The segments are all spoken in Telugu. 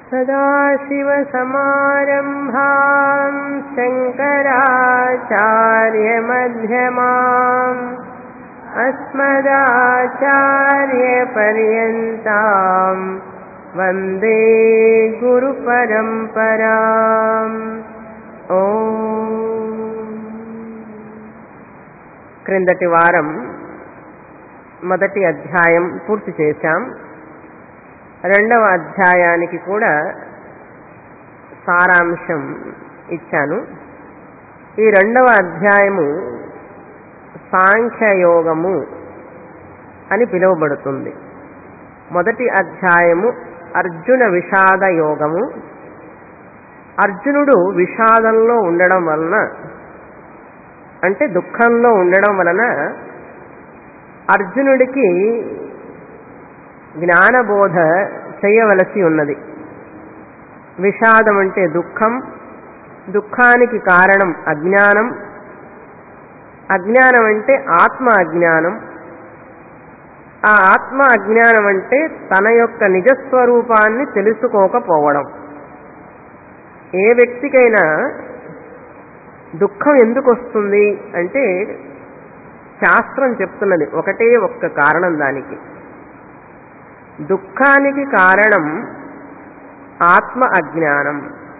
सदाशिवसमारम्भाम् शङ्कराचार्यमध्यमाम् अस्मदाचार्यपर्यन्ताम् वन्दे गुरुपरम्पराम् ఓ క్రిందటి వారం మొదటి అధ్యాయం పూర్తి చేశాం రెండవ అధ్యాయానికి కూడా సారాంశం ఇచ్చాను ఈ రెండవ అధ్యాయము సాంఖ్యయోగము అని పిలువబడుతుంది మొదటి అధ్యాయము అర్జున విషాద యోగము అర్జునుడు విషాదంలో ఉండడం వలన అంటే దుఃఖంలో ఉండడం వలన అర్జునుడికి జ్ఞానబోధ చేయవలసి ఉన్నది విషాదం అంటే దుఃఖం దుఃఖానికి కారణం అజ్ఞానం అజ్ఞానం అంటే ఆత్మ అజ్ఞానం ఆ ఆత్మ అజ్ఞానం అంటే తన యొక్క నిజస్వరూపాన్ని తెలుసుకోకపోవడం ఏ వ్యక్తికైనా దుఃఖం ఎందుకు వస్తుంది అంటే శాస్త్రం చెప్తున్నది ఒకటే ఒక్క కారణం దానికి దుఃఖానికి కారణం ఆత్మ అజ్ఞానం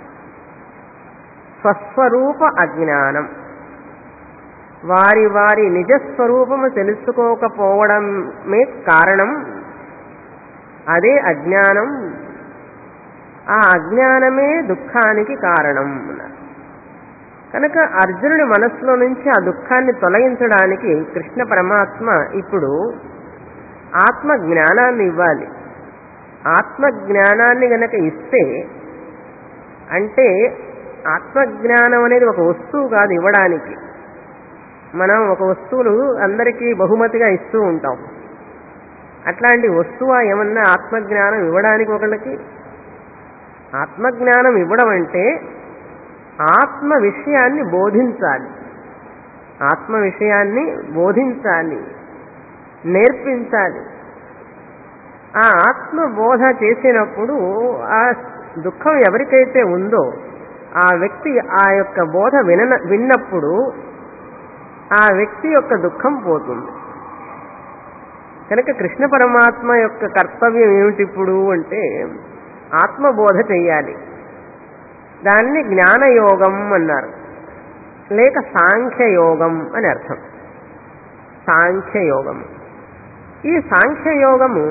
స్వస్వరూప అజ్ఞానం వారి వారి నిజస్వరూపము తెలుసుకోకపోవడమే కారణం అదే అజ్ఞానం ఆ అజ్ఞానమే దుఃఖానికి కారణం కనుక అర్జునుడి మనస్సులో నుంచి ఆ దుఃఖాన్ని తొలగించడానికి కృష్ణ పరమాత్మ ఇప్పుడు ఆత్మ జ్ఞానాన్ని ఇవ్వాలి ఆత్మ జ్ఞానాన్ని గనక ఇస్తే అంటే ఆత్మజ్ఞానం అనేది ఒక వస్తువు కాదు ఇవ్వడానికి మనం ఒక వస్తువులు అందరికీ బహుమతిగా ఇస్తూ ఉంటాం అట్లాంటి వస్తువు ఏమన్నా ఆత్మజ్ఞానం ఇవ్వడానికి ఒకళ్ళకి ఆత్మజ్ఞానం ఇవ్వడం అంటే ఆత్మ విషయాన్ని బోధించాలి ఆత్మ విషయాన్ని బోధించాలి నేర్పించాలి ఆ ఆత్మ బోధ చేసినప్పుడు ఆ దుఃఖం ఎవరికైతే ఉందో ఆ వ్యక్తి ఆ యొక్క బోధ విన విన్నప్పుడు ఆ వ్యక్తి యొక్క దుఃఖం పోతుంది కనుక కృష్ణ పరమాత్మ యొక్క కర్తవ్యం ఏమిటి ఇప్పుడు అంటే ఆత్మబోధ చెయ్యాలి దాన్ని జ్ఞానయోగం అన్నారు లేక సాంఖ్యయోగం అని అర్థం సాంఖ్యయోగం ఈ సాంఖ్యయోగము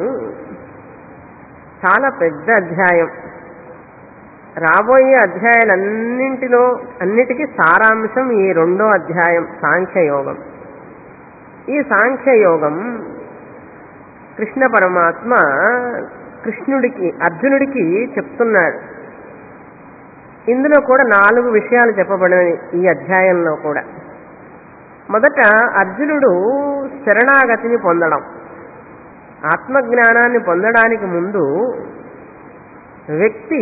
చాలా పెద్ద అధ్యాయం రాబోయే అధ్యాయాలన్నింటిలో అన్నిటికీ సారాంశం ఈ రెండో అధ్యాయం సాంఖ్యయోగం ఈ సాంఖ్యయోగం కృష్ణ పరమాత్మ కృష్ణుడికి అర్జునుడికి చెప్తున్నాడు ఇందులో కూడా నాలుగు విషయాలు చెప్పబడినవి ఈ అధ్యాయంలో కూడా మొదట అర్జునుడు శరణాగతిని పొందడం ఆత్మజ్ఞానాన్ని పొందడానికి ముందు వ్యక్తి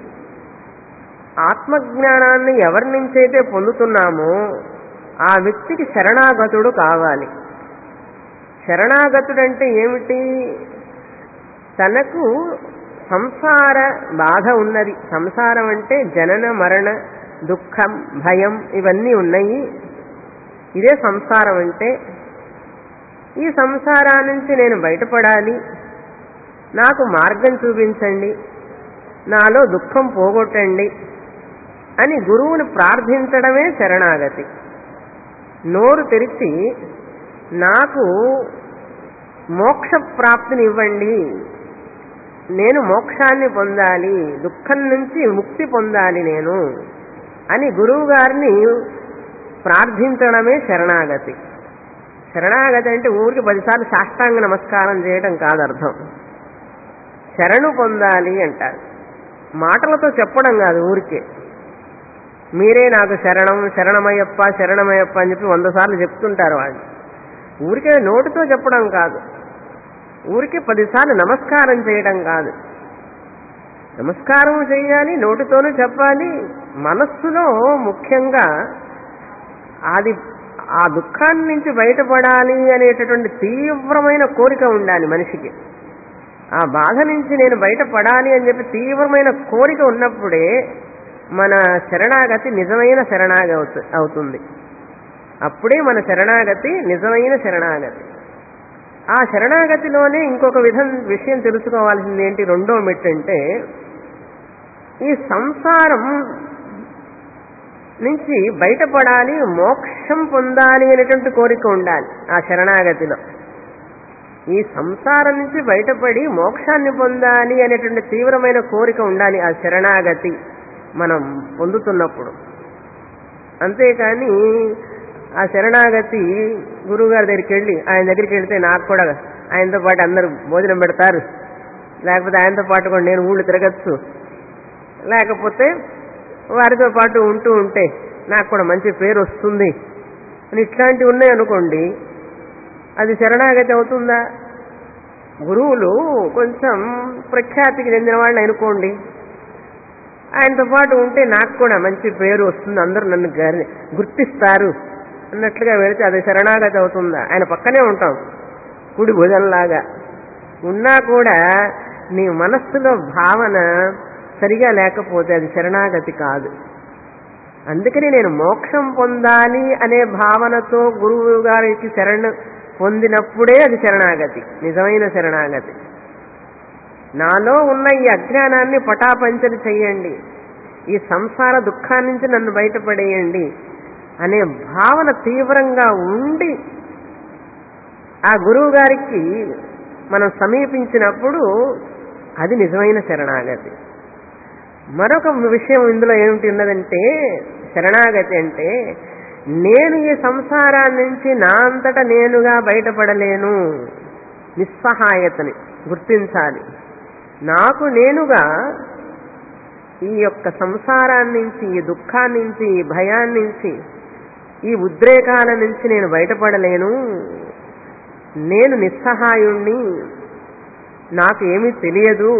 ఆత్మజ్ఞానాన్ని ఎవరి నుంచైతే పొందుతున్నామో ఆ వ్యక్తికి శరణాగతుడు కావాలి శరణాగతుడంటే ఏమిటి తనకు సంసార బాధ ఉన్నది సంసారం అంటే జనన మరణ దుఃఖం భయం ఇవన్నీ ఉన్నాయి ఇదే సంసారం అంటే ఈ సంసారా నుంచి నేను బయటపడాలి నాకు మార్గం చూపించండి నాలో దుఃఖం పోగొట్టండి అని గురువుని ప్రార్థించడమే శరణాగతి నోరు తెరిచి నాకు మోక్ష ప్రాప్తిని ఇవ్వండి నేను మోక్షాన్ని పొందాలి దుఃఖం నుంచి ముక్తి పొందాలి నేను అని గురువు గారిని ప్రార్థించడమే శరణాగతి శరణాగతి అంటే ఊరికి పదిసార్లు సాష్టాంగ నమస్కారం చేయడం కాదు అర్థం శరణు పొందాలి అంటారు మాటలతో చెప్పడం కాదు ఊరికే మీరే నాకు శరణం శరణమయ్యప్ప శరణమయ్యప్ప అని చెప్పి వంద సార్లు చెప్తుంటారు వాళ్ళు ఊరికే నోటితో చెప్పడం కాదు ఊరికి పదిసార్లు నమస్కారం చేయడం కాదు నమస్కారం చేయాలి నోటితోనూ చెప్పాలి మనస్సులో ముఖ్యంగా అది ఆ దుఃఖాన్ని నుంచి బయటపడాలి అనేటటువంటి తీవ్రమైన కోరిక ఉండాలి మనిషికి ఆ బాధ నుంచి నేను బయటపడాలి అని చెప్పి తీవ్రమైన కోరిక ఉన్నప్పుడే మన శరణాగతి నిజమైన శరణాగతి అవుతు- అవుతుంది అప్పుడే మన శరణాగతి నిజమైన శరణాగతి ఆ శరణాగతిలోనే ఇంకొక విధం విషయం తెలుసుకోవాల్సింది ఏంటి రెండో మెట్టు అంటే ఈ సంసారం నుంచి బయటపడాలి మోక్షం పొందాలి అనేటువంటి కోరిక ఉండాలి ఆ శరణాగతిలో ఈ సంసారం నుంచి బయటపడి మోక్షాన్ని పొందాలి అనేటువంటి తీవ్రమైన కోరిక ఉండాలి ఆ శరణాగతి మనం పొందుతున్నప్పుడు అంతేకాని ఆ శరణాగతి గురువుగారి దగ్గరికి వెళ్ళి ఆయన దగ్గరికి వెళ్తే నాకు కూడా ఆయనతో పాటు అందరూ భోజనం పెడతారు లేకపోతే ఆయనతో పాటు కూడా నేను ఊళ్ళు తిరగచ్చు లేకపోతే వారితో పాటు ఉంటూ ఉంటే నాకు కూడా మంచి పేరు వస్తుంది అని ఇట్లాంటివి ఉన్నాయనుకోండి అది శరణాగతి అవుతుందా గురువులు కొంచెం ప్రఖ్యాతికి చెందిన వాళ్ళు అనుకోండి ఆయనతో పాటు ఉంటే నాకు కూడా మంచి పేరు వస్తుంది అందరూ నన్ను గరి- గుర్తిస్తారు అన్నట్లుగా వెళితే అది శరణాగతి అవుతుందా ఆయన పక్కనే ఉంటాం కుడి భుజంలాగా ఉన్నా కూడా నీ మనస్సులో భావన సరిగా లేకపోతే అది శరణాగతి కాదు అందుకని నేను మోక్షం పొందాలి అనే భావనతో గురువు గారికి శరణ పొందినప్పుడే అది శరణాగతి నిజమైన శరణాగతి నాలో ఉన్న ఈ అజ్ఞానాన్ని పటాపంచలు చెయ్యండి ఈ సంసార దుఃఖాన్ని నుంచి నన్ను బయటపడేయండి అనే భావన తీవ్రంగా ఉండి ఆ గురువు గారికి మనం సమీపించినప్పుడు అది నిజమైన శరణాగతి మరొక విషయం ఇందులో ఏమిటి ఉన్నదంటే శరణాగతి అంటే నేను ఈ సంసారాన్ని నుంచి నా అంతట నేనుగా బయటపడలేను నిస్సహాయతని గుర్తించాలి నాకు నేనుగా ఈ యొక్క సంసారాన్ని నుంచి ఈ దుఃఖాన్ని నుంచి ఈ భయాన్ని నుంచి ఈ ఉద్రేకాల నుంచి నేను బయటపడలేను నేను నిస్సహాయుణ్ణి నాకు ఏమీ తెలియదు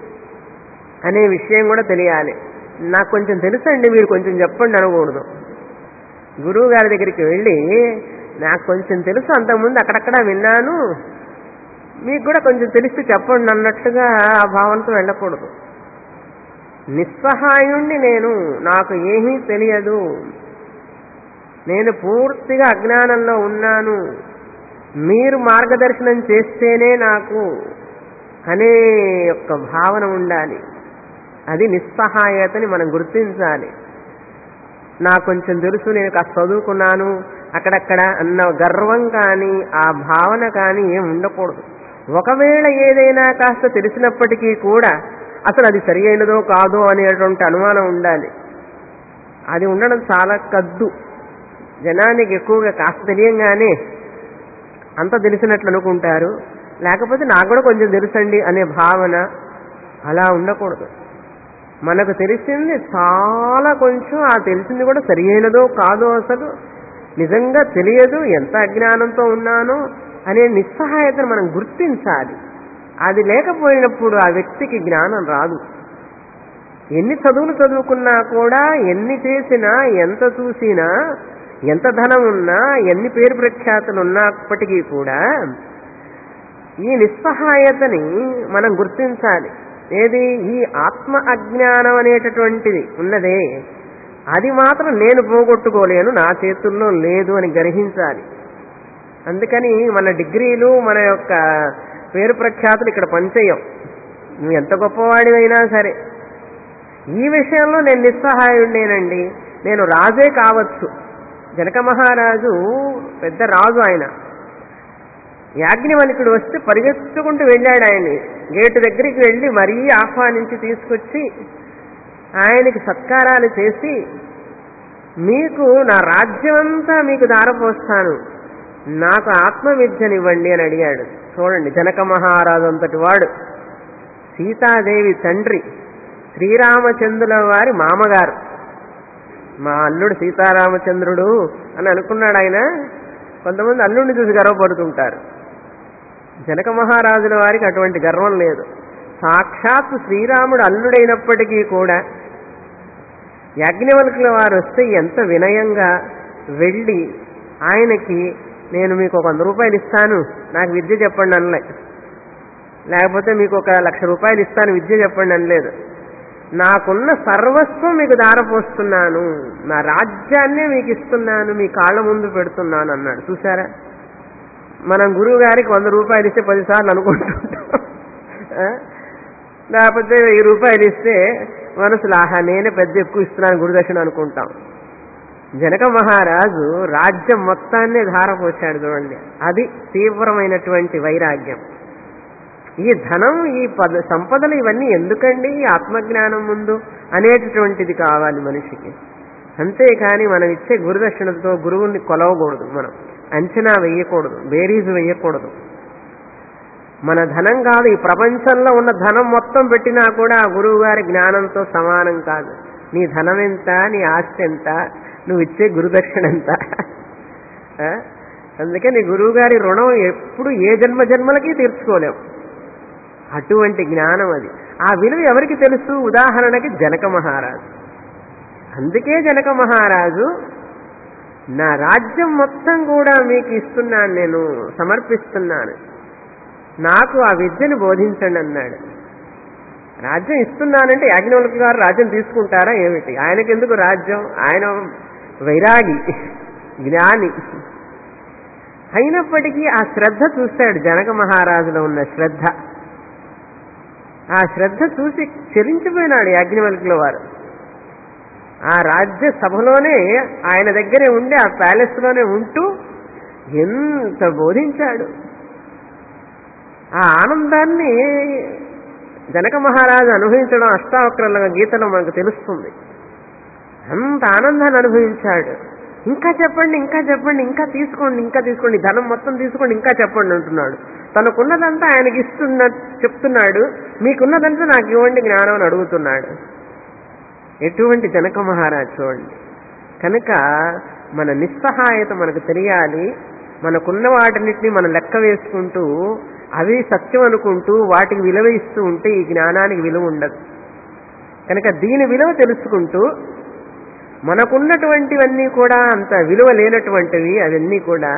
అనే విషయం కూడా తెలియాలి నాకు కొంచెం తెలుసండి మీరు కొంచెం చెప్పండి అనకూడదు గురువు గారి దగ్గరికి వెళ్ళి నాకు కొంచెం తెలుసు అంతకుముందు అక్కడక్కడ విన్నాను మీకు కూడా కొంచెం తెలిసి చెప్పండి అన్నట్టుగా ఆ భావనతో వెళ్ళకూడదు నిస్సహాయుణ్ణి నేను నాకు ఏమీ తెలియదు నేను పూర్తిగా అజ్ఞానంలో ఉన్నాను మీరు మార్గదర్శనం చేస్తేనే నాకు అనే యొక్క భావన ఉండాలి అది నిస్సహాయతని మనం గుర్తించాలి నాకు కొంచెం తెలుసు నేను కాస్త చదువుకున్నాను అక్కడక్కడ అన్న గర్వం కానీ ఆ భావన కానీ ఏం ఉండకూడదు ఒకవేళ ఏదైనా కాస్త తెలిసినప్పటికీ కూడా అసలు అది సరి అయినదో కాదో అనేటువంటి అనుమానం ఉండాలి అది ఉండడం చాలా కద్దు జనానికి ఎక్కువగా కాస్త తెలియంగానే అంత తెలిసినట్లు అనుకుంటారు లేకపోతే నాకు కూడా కొంచెం తెలుసండి అనే భావన అలా ఉండకూడదు మనకు తెలిసింది చాలా కొంచెం ఆ తెలిసింది కూడా సరి అయినదో కాదో అసలు నిజంగా తెలియదు ఎంత అజ్ఞానంతో ఉన్నానో అనే నిస్సహాయతను మనం గుర్తించాలి అది లేకపోయినప్పుడు ఆ వ్యక్తికి జ్ఞానం రాదు ఎన్ని చదువులు చదువుకున్నా కూడా ఎన్ని చేసినా ఎంత చూసినా ఎంత ధనం ఉన్నా ఎన్ని పేరు ప్రఖ్యాతులు ఉన్నప్పటికీ కూడా ఈ నిస్సహాయతని మనం గుర్తించాలి ఏది ఈ ఆత్మ అజ్ఞానం అనేటటువంటిది ఉన్నదే అది మాత్రం నేను పోగొట్టుకోలేను నా చేతుల్లో లేదు అని గ్రహించాలి అందుకని మన డిగ్రీలు మన యొక్క పేరు ప్రఖ్యాతులు ఇక్కడ పనిచేయం నువ్వు ఎంత గొప్పవాడివైనా సరే ఈ విషయంలో నేను నిస్సహాయుడేనండి నేను రాజే కావచ్చు జనక మహారాజు పెద్ద రాజు ఆయన యాజ్ఞవల్కుడు వస్తే పరిగెత్తుకుంటూ వెళ్ళాడు ఆయన్ని గేటు దగ్గరికి వెళ్ళి మరీ ఆహ్వానించి తీసుకొచ్చి ఆయనకి సత్కారాలు చేసి మీకు నా రాజ్యమంతా మీకు దారపోస్తాను నాకు ఆత్మవిద్యనివ్వండి అని అడిగాడు చూడండి జనక మహారాజు అంతటి వాడు సీతాదేవి తండ్రి శ్రీరామచంద్రుల వారి మామగారు మా అల్లుడు సీతారామచంద్రుడు అని అనుకున్నాడు ఆయన కొంతమంది అల్లుడిని చూసి గర్వపడుతుంటారు జనక మహారాజుల వారికి అటువంటి గర్వం లేదు సాక్షాత్ శ్రీరాముడు అల్లుడైనప్పటికీ కూడా యాజ్ఞవల్కుల వారు వస్తే ఎంత వినయంగా వెళ్ళి ఆయనకి నేను మీకు ఒక వంద రూపాయలు ఇస్తాను నాకు విద్య చెప్పండి అనలే లేకపోతే మీకు ఒక లక్ష రూపాయలు ఇస్తాను విద్య చెప్పండి అని లేదు నాకున్న సర్వస్వం మీకు దారపోస్తున్నాను నా రాజ్యాన్నే మీకు ఇస్తున్నాను మీ కాళ్ళ ముందు పెడుతున్నాను అన్నాడు చూసారా మనం గురువు గారికి వంద రూపాయలు ఇస్తే పదిసార్లు అనుకుంటుంటాం ఆ? లేకపోతే వెయ్యి రూపాయలు ఇస్తే మనసులో ఆహా నేనే పెద్ద ఎక్కువ ఇస్తున్నాను గురుదక్షిణ అనుకుంటాం జనక మహారాజు రాజ్యం మొత్తాన్ని ధారపోశాడు చూడండి అది తీవ్రమైనటువంటి వైరాగ్యం ఈ ధనం ఈ పద సంపదలు ఇవన్నీ ఎందుకండి ఈ ఆత్మజ్ఞానం ముందు అనేటటువంటిది కావాలి మనిషికి అంతేకాని మనం ఇచ్చే గురుదక్షిణతో గురువుని కొలవకూడదు మనం అంచనా వేయకూడదు బేరీజు వేయకూడదు మన ధనం కాదు ఈ ప్రపంచంలో ఉన్న ధనం మొత్తం పెట్టినా కూడా ఆ గురువు గారి జ్ఞానంతో సమానం కాదు నీ ధనం ఎంత నీ ఆస్తి ఎంత నువ్వు ఇచ్చే గురుదక్షిణ ఎంత ఆ? అందుకే నీ గురువు గారి రుణం ఎప్పుడు ఏ జన్మ జన్మలకి తీర్చుకోలేం అటువంటి జ్ఞానం అది ఆ విలువ ఎవరికి తెలుసు ఉదాహరణకి జనక మహారాజు అందుకే జనక మహారాజు నా రాజ్యం మొత్తం కూడా మీకు ఇస్తున్నాను నేను సమర్పిస్తున్నాను నాకు ఆ విద్యను బోధించండి అన్నాడు రాజ్యం ఇస్తున్నానంటే యాజ్ఞవల్కి గారు రాజ్యం తీసుకుంటారా ఏమిటి ఆయనకి ఎందుకు రాజ్యం ఆయన వైరాగి జ్ఞాని అయినప్పటికీ ఆ శ్రద్ధ చూశాడు జనక మహారాజులో ఉన్న శ్రద్ధ ఆ శ్రద్ధ చూసి చెలించిపోయినాడు యాజ్ఞవల్కుల వారు ఆ రాజ్య సభలోనే ఆయన దగ్గరే ఉండి ఆ ప్యాలెస్ లోనే ఉంటూ ఎంత బోధించాడు ఆ ఆనందాన్ని జనక మహారాజు అనుభవించడం అష్టావక్రుల గీతలో మనకు తెలుస్తుంది అంత ఆనందాన్ని అనుభవించాడు ఇంకా చెప్పండి ఇంకా చెప్పండి ఇంకా తీసుకోండి ఇంకా తీసుకోండి ధనం మొత్తం తీసుకోండి ఇంకా చెప్పండి అంటున్నాడు తనకున్నదంతా ఆయనకి ఇస్తున్న చెప్తున్నాడు మీకున్నదంతా నాకు ఇవ్వండి జ్ఞానం అని అడుగుతున్నాడు ఎటువంటి జనక మహారాజ్ చూడండి కనుక మన నిస్సహాయత మనకు తెలియాలి మనకున్న వాటిన్నిటిని మనం లెక్క వేసుకుంటూ అవి సత్యం అనుకుంటూ వాటికి విలువ ఇస్తూ ఉంటే ఈ జ్ఞానానికి విలువ ఉండదు కనుక దీని విలువ తెలుసుకుంటూ మనకున్నటువంటివన్నీ కూడా అంత విలువ లేనటువంటివి అవన్నీ కూడా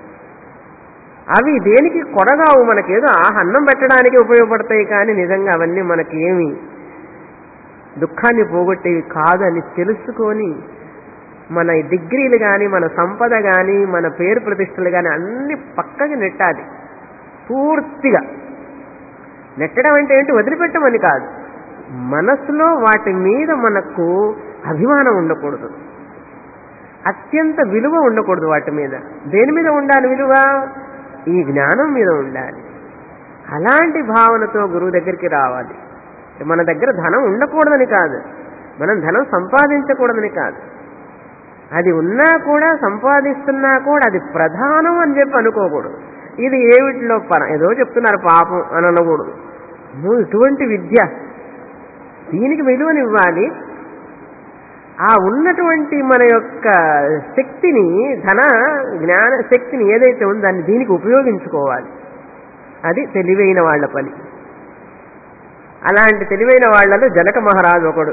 అవి దేనికి కొరగావు మనకేదో ఆ అన్నం పెట్టడానికి ఉపయోగపడతాయి కానీ నిజంగా అవన్నీ మనకి ఏమి దుఃఖాన్ని పోగొట్టేవి కాదని తెలుసుకొని మన డిగ్రీలు కానీ మన సంపద కానీ మన పేరు ప్రతిష్టలు కానీ అన్ని పక్కకి నెట్టాలి పూర్తిగా నెట్టడం అంటే ఏంటి వదిలిపెట్టమని కాదు మనసులో వాటి మీద మనకు అభిమానం ఉండకూడదు అత్యంత విలువ ఉండకూడదు వాటి మీద దేని మీద ఉండాలి విలువ ఈ జ్ఞానం మీద ఉండాలి అలాంటి భావనతో గురువు దగ్గరికి రావాలి మన దగ్గర ధనం ఉండకూడదని కాదు మనం ధనం సంపాదించకూడదని కాదు అది ఉన్నా కూడా సంపాదిస్తున్నా కూడా అది ప్రధానం అని చెప్పి అనుకోకూడదు ఇది ఏమిటిలో పర ఏదో చెప్తున్నారు పాపం అని అనకూడదు అమ్మో, ఇటువంటి విద్య దీనికి విలువనివ్వాలి ఆ ఉన్నటువంటి మన యొక్క శక్తిని ధన జ్ఞాన శక్తిని ఏదైతే ఉందో దాన్ని దీనికి ఉపయోగించుకోవాలి అది తెలివైన వాళ్ళ పని అలాంటి తెలివైన వాళ్ళలో జనక మహారాజు ఒకడు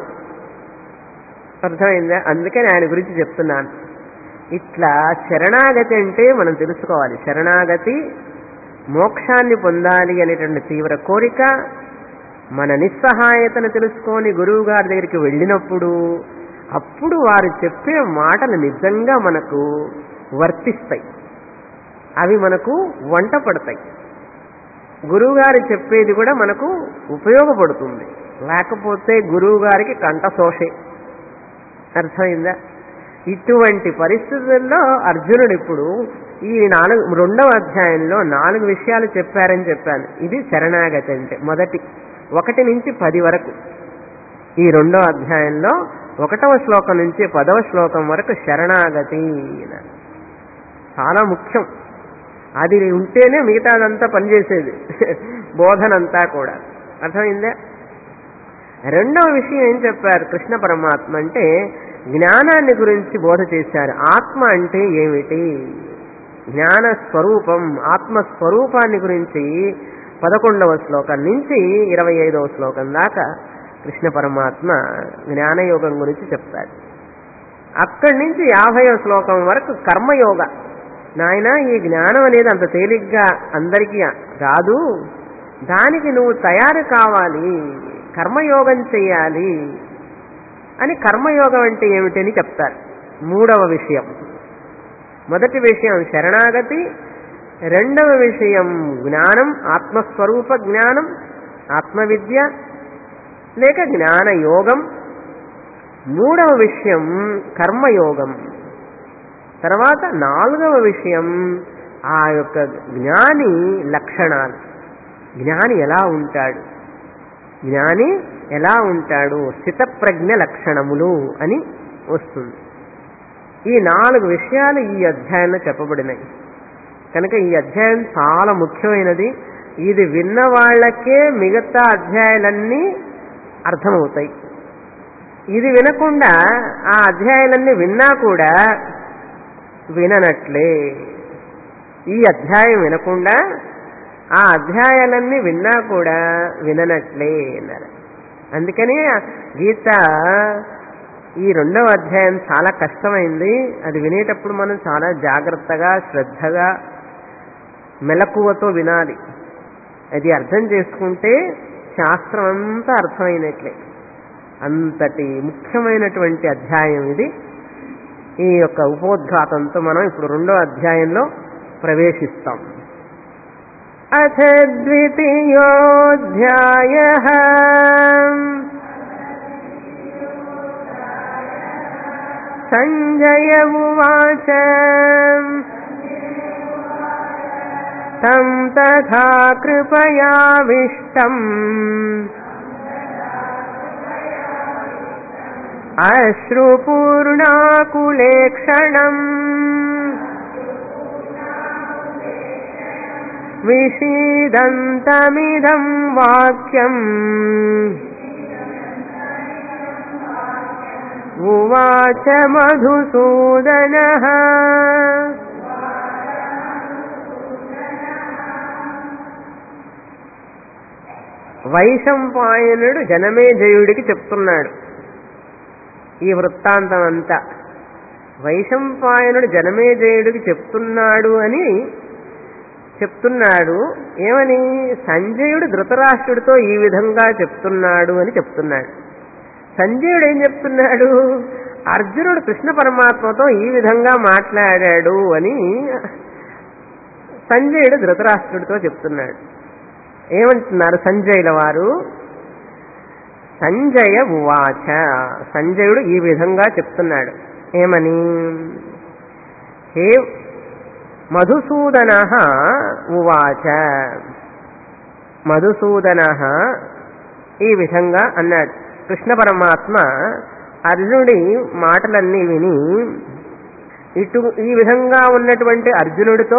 అర్థమైందా అందుకని ఆయన గురించి చెప్తున్నాను ఇట్లా శరణాగతి అంటే మనం తెలుసుకోవాలి శరణాగతి మోక్షాన్ని పొందాలి అనేటువంటి తీవ్ర కోరిక మన నిస్సహాయతను తెలుసుకొని గురువు గారి దగ్గరికి వెళ్ళినప్పుడు అప్పుడు వారు చెప్పే మాటలు నిజంగా మనకు వర్తిస్తాయి అవి మనకు వంట పడతాయి గురువుగారు చెప్పేది కూడా మనకు ఉపయోగపడుతుంది లేకపోతే గురువు గారికి కంఠశోషే అర్థమైందా ఇటువంటి పరిస్థితుల్లో అర్జునుడు ఇప్పుడు ఈ నాలుగు రెండవ అధ్యాయంలో నాలుగు విషయాలు చెప్పారని చెప్పాను ఇది శరణాగతి అంటే మొదటి ఒకటి నుంచి పది వరకు ఈ రెండో అధ్యాయంలో ఒకటవ శ్లోకం నుంచి పదవ శ్లోకం వరకు శరణాగతి అన్నారు. చాలా ముఖ్యం అది ఉంటేనే మిగతాదంతా పనిచేసేది బోధనంతా కూడా అర్థమైందా రెండవ విషయం ఏం చెప్పారు కృష్ణ పరమాత్మ అంటే జ్ఞానాన్ని గురించి బోధ చేశారు ఆత్మ అంటే ఏమిటి జ్ఞాన స్వరూపం ఆత్మ స్వరూపాన్ని గురించి పదకొండవ శ్లోకం నుంచి ఇరవై ఐదవ శ్లోకం దాకా కృష్ణ పరమాత్మ జ్ఞానయోగం గురించి చెప్తారు అక్కడి నుంచి యాభైవ శ్లోకం వరకు కర్మయోగ నాయన ఈ జ్ఞానం అనేది అంత తేలిగ్గా అందరికీ రాదు దానికి నువ్వు తయారు కావాలి కర్మయోగం చెయ్యాలి అని కర్మయోగం అంటే ఏమిటని చెప్తారు మూడవ విషయం మొదటి విషయం శరణాగతి రెండవ విషయం జ్ఞానం ఆత్మస్వరూప జ్ఞానం ఆత్మవిద్య లేక జ్ఞానయోగం మూడవ విషయం కర్మయోగం తర్వాత నాలుగవ విషయం ఆ యొక్క జ్ఞాని లక్షణాలు జ్ఞాని ఎలా ఉంటాడు జ్ఞాని ఎలా ఉంటాడు స్థితప్రజ్ఞ లక్షణములు అని వస్తుంది ఈ నాలుగు విషయాలు ఈ అధ్యాయంలో చెప్పబడినాయి కనుక ఈ అధ్యాయం చాలా ముఖ్యమైనది ఇది విన్న వాళ్ళకే మిగతా అధ్యాయాలన్నీ అర్థమవుతాయి ఇది వినకుండా ఆ అధ్యాయాలన్నీ విన్నా కూడా విననట్లే ఈ అధ్యాయం వినకుండా ఆ అధ్యాయాలన్నీ విన్నా కూడా విననట్లే అన్నారు అందుకని గీత ఈ రెండవ అధ్యాయం చాలా కష్టమైంది అది వినేటప్పుడు మనం చాలా జాగ్రత్తగా శ్రద్ధగా మెలకువతో వినాలి అది అర్థం చేసుకుంటే శాస్త్రం అంతా అర్థమైనట్లే అంతటి ముఖ్యమైనటువంటి అధ్యాయం ఇది ఈ యొక్క ఉపోద్ఘాతంతో మనం ఇప్పుడు రెండో అధ్యాయంలో ప్రవేశిస్తాం అథ ద్వితీయోధ్యాయ సంజయ ఉవాచ తం తథా కృపయావిష్టం అశ్రుపూర్ణాకులేక్షణం విషీదంతమిదం వాక్యం ఉవాచ మధుసూదన వైశంపాయనుడు జనమేజయుడికి చెప్తున్నాడు ఈ వృత్తాంతం అంతా వైశంపాయనుడు జనమేజయుడికి చెప్తున్నాడు అని చెప్తున్నాడు ఏమని సంజయుడు ధృతరాష్ట్రుడితో ఈ విధంగా చెప్తున్నాడు అని చెప్తున్నాడు సంజయుడు ఏం చెప్తున్నాడు అర్జునుడు కృష్ణ పరమాత్మతో ఈ విధంగా మాట్లాడాడు అని సంజయుడు ధృతరాష్ట్రుడితో చెప్తున్నాడు ఏమంటున్నారు సంజయుల వారు సంజయ ఉవాచ సంజయుడు ఈ విధంగా చెప్తున్నాడు ఏమని హే మధుసూదన ఉవాచ మధుసూదన ఈ విధంగా అన్నాడు కృష్ణ పరమాత్మ అర్జునుడి మాటలన్నీ విని ఇటు ఈ విధంగా ఉన్నటువంటి అర్జునుడితో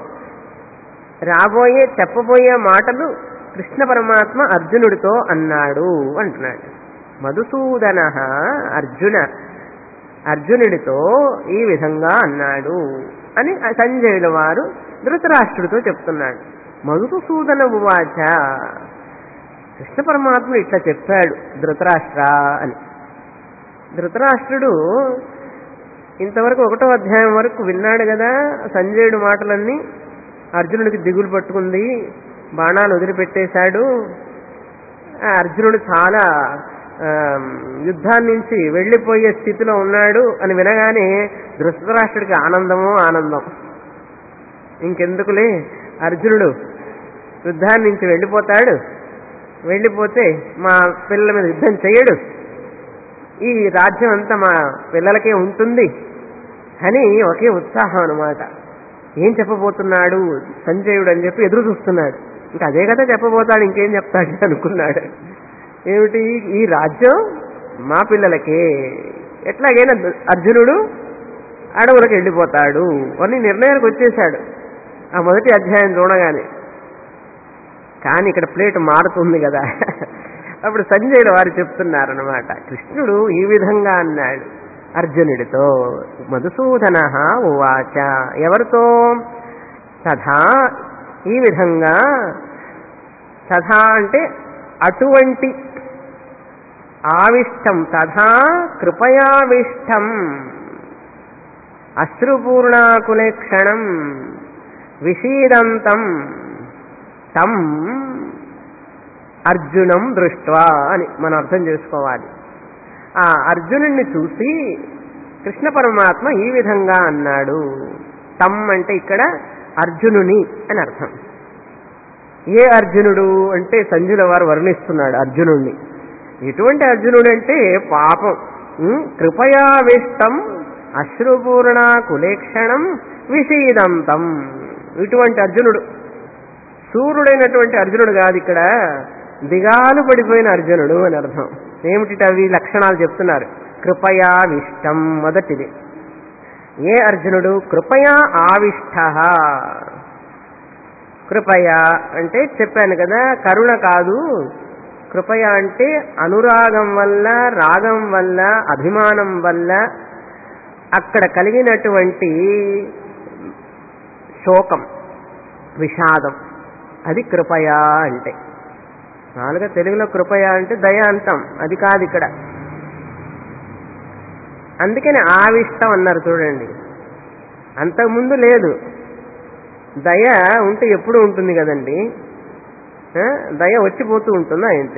రాబోయే చెప్పబోయే మాటలు కృష్ణ పరమాత్మ అర్జునుడితో అన్నాడు అంటున్నాడు మధుసూదన అర్జున అర్జునుడితో ఈ విధంగా అన్నాడు అని సంజయుల వారు ధృతరాష్ట్రుడితో చెప్తున్నాడు మధుసూదన ఉవాచ కృష్ణ పరమాత్ముడు ఇట్లా చెప్పాడు ధృతరాష్ట్ర అని ధృతరాష్ట్రుడు ఇంతవరకు ఒకటో అధ్యాయం వరకు విన్నాడు కదా సంజయుడు మాటలన్నీ అర్జునుడికి దిగులు పట్టుకుంది బాణాలు వదిలిపెట్టేశాడు ఆ అర్జునుడు చాలా ఆ, యుద్ధాన్ని నుంచి వెళ్ళిపోయే స్థితిలో ఉన్నాడు అని వినగానే ధృతరాష్ట్రుడికి ఆనందమో ఆనందం ఇంకెందుకులే అర్జునుడు యుద్ధాన్ని నుంచి వెళ్ళిపోతాడు వెళ్ళిపోతే మా పిల్లల మీద యుద్ధం చేయడు ఈ రాజ్యం అంతా మా పిల్లలకే ఉంటుంది అని ఒకే ఉత్సాహం అన్నమాట ఏం చెప్పబోతున్నాడు సంజయుడు అని చెప్పి ఎదురు చూస్తున్నాడు ఇంకా అదే కదా చెప్పబోతాడు ఇంకేం చెప్తాడు అనుకున్నాడు ఏమిటి ఈ రాజ్యం మా పిల్లలకే ఎట్లాగైనా అర్జునుడు అడవులకు వెళ్ళిపోతాడు అని నిర్ణయానికి వచ్చేశాడు ఆ మొదటి అధ్యాయం చూడగానే కానీ ఇక్కడ ప్లేట్ మారుతుంది కదా అప్పుడు సంజయుడు వారు చెప్తున్నారనమాట కృష్ణుడు ఈ విధంగా అన్నాడు అర్జునుడితో మధుసూదన ఉవాచ ఎవరితో తథా ఈ విధంగా తథా అంటే అటువంటి ఆవిష్టం తథా కృపయావిష్టం అశ్రుపూర్ణాకులేక్షణం విషీదంతం తం అర్జునం దృష్ట్వా అని మనం అర్థం చేసుకోవాలి ఆ అర్జునుణ్ణి చూసి కృష్ణ పరమాత్మ ఈ విధంగా అన్నాడు తమ్ అంటే ఇక్కడ అర్జునుని అని అర్థం ఏ అర్జునుడు అంటే సంజుల వారు వర్ణిస్తున్నాడు అర్జునుణ్ణి ఎటువంటి అర్జునుడు అంటే పాపం ఉం? కృపయావిష్టం అశ్రుపూర్ణ కులేక్షణం విషీదంతం ఇటువంటి అర్జునుడు సూర్యుడైనటువంటి అర్జునుడు కాదు ఇక్కడ దిగాలు పడిపోయిన అర్జునుడు అని అర్థం ఏమిటి అవి లక్షణాలు చెప్తున్నారు కృపయావిష్టం మొదటిది ఏ అర్జునుడు కృపయా ఆవిష్ట కృపయ అంటే చెప్పాను కదా కరుణ కాదు కృపయ అంటే అనురాగం వల్ల రాగం వల్ల అభిమానం వల్ల అక్కడ కలిగినటువంటి శోకం విషాదం అది కృపయ అంటే మామూలుగా తెలుగులో కృపయ అంటే దయ అంటాం అది కాదు ఇక్కడ అందుకని ఆవిష్టం అన్నారు చూడండి అంతకుముందు లేదు దయ ఉంటే ఎప్పుడు ఉంటుంది కదండి ఆ? దయ వచ్చిపోతూ ఉంటుందా ఏంటి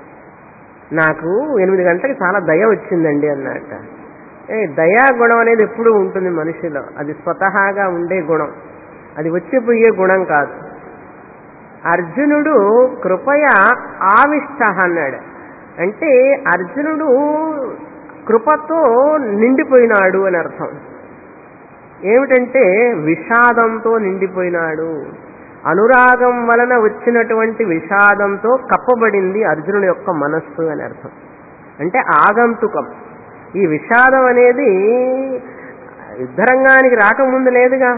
నాకు ఎనిమిది గంటలకి చాలా దయ వచ్చిందండి అన్నట్ట ఏ దయా గుణం అనేది ఎప్పుడు ఉంటుంది మనిషిలో అది స్వతహాగా ఉండే గుణం అది వచ్చిపోయే గుణం కాదు అర్జునుడు కృపయ ఆవిష్ట అన్నాడు అంటే అర్జునుడు కృపతో నిండిపోయినాడు అని అర్థం ఏమిటంటే విషాదంతో నిండిపోయినాడు అనురాగం వలన వచ్చినటువంటి విషాదంతో కప్పబడింది అర్జునుడి యొక్క మనస్సు అని అర్థం అంటే ఆగంతుకం ఈ విషాదం అనేది యుద్ధరంగానికి రాకముందు లేదుగా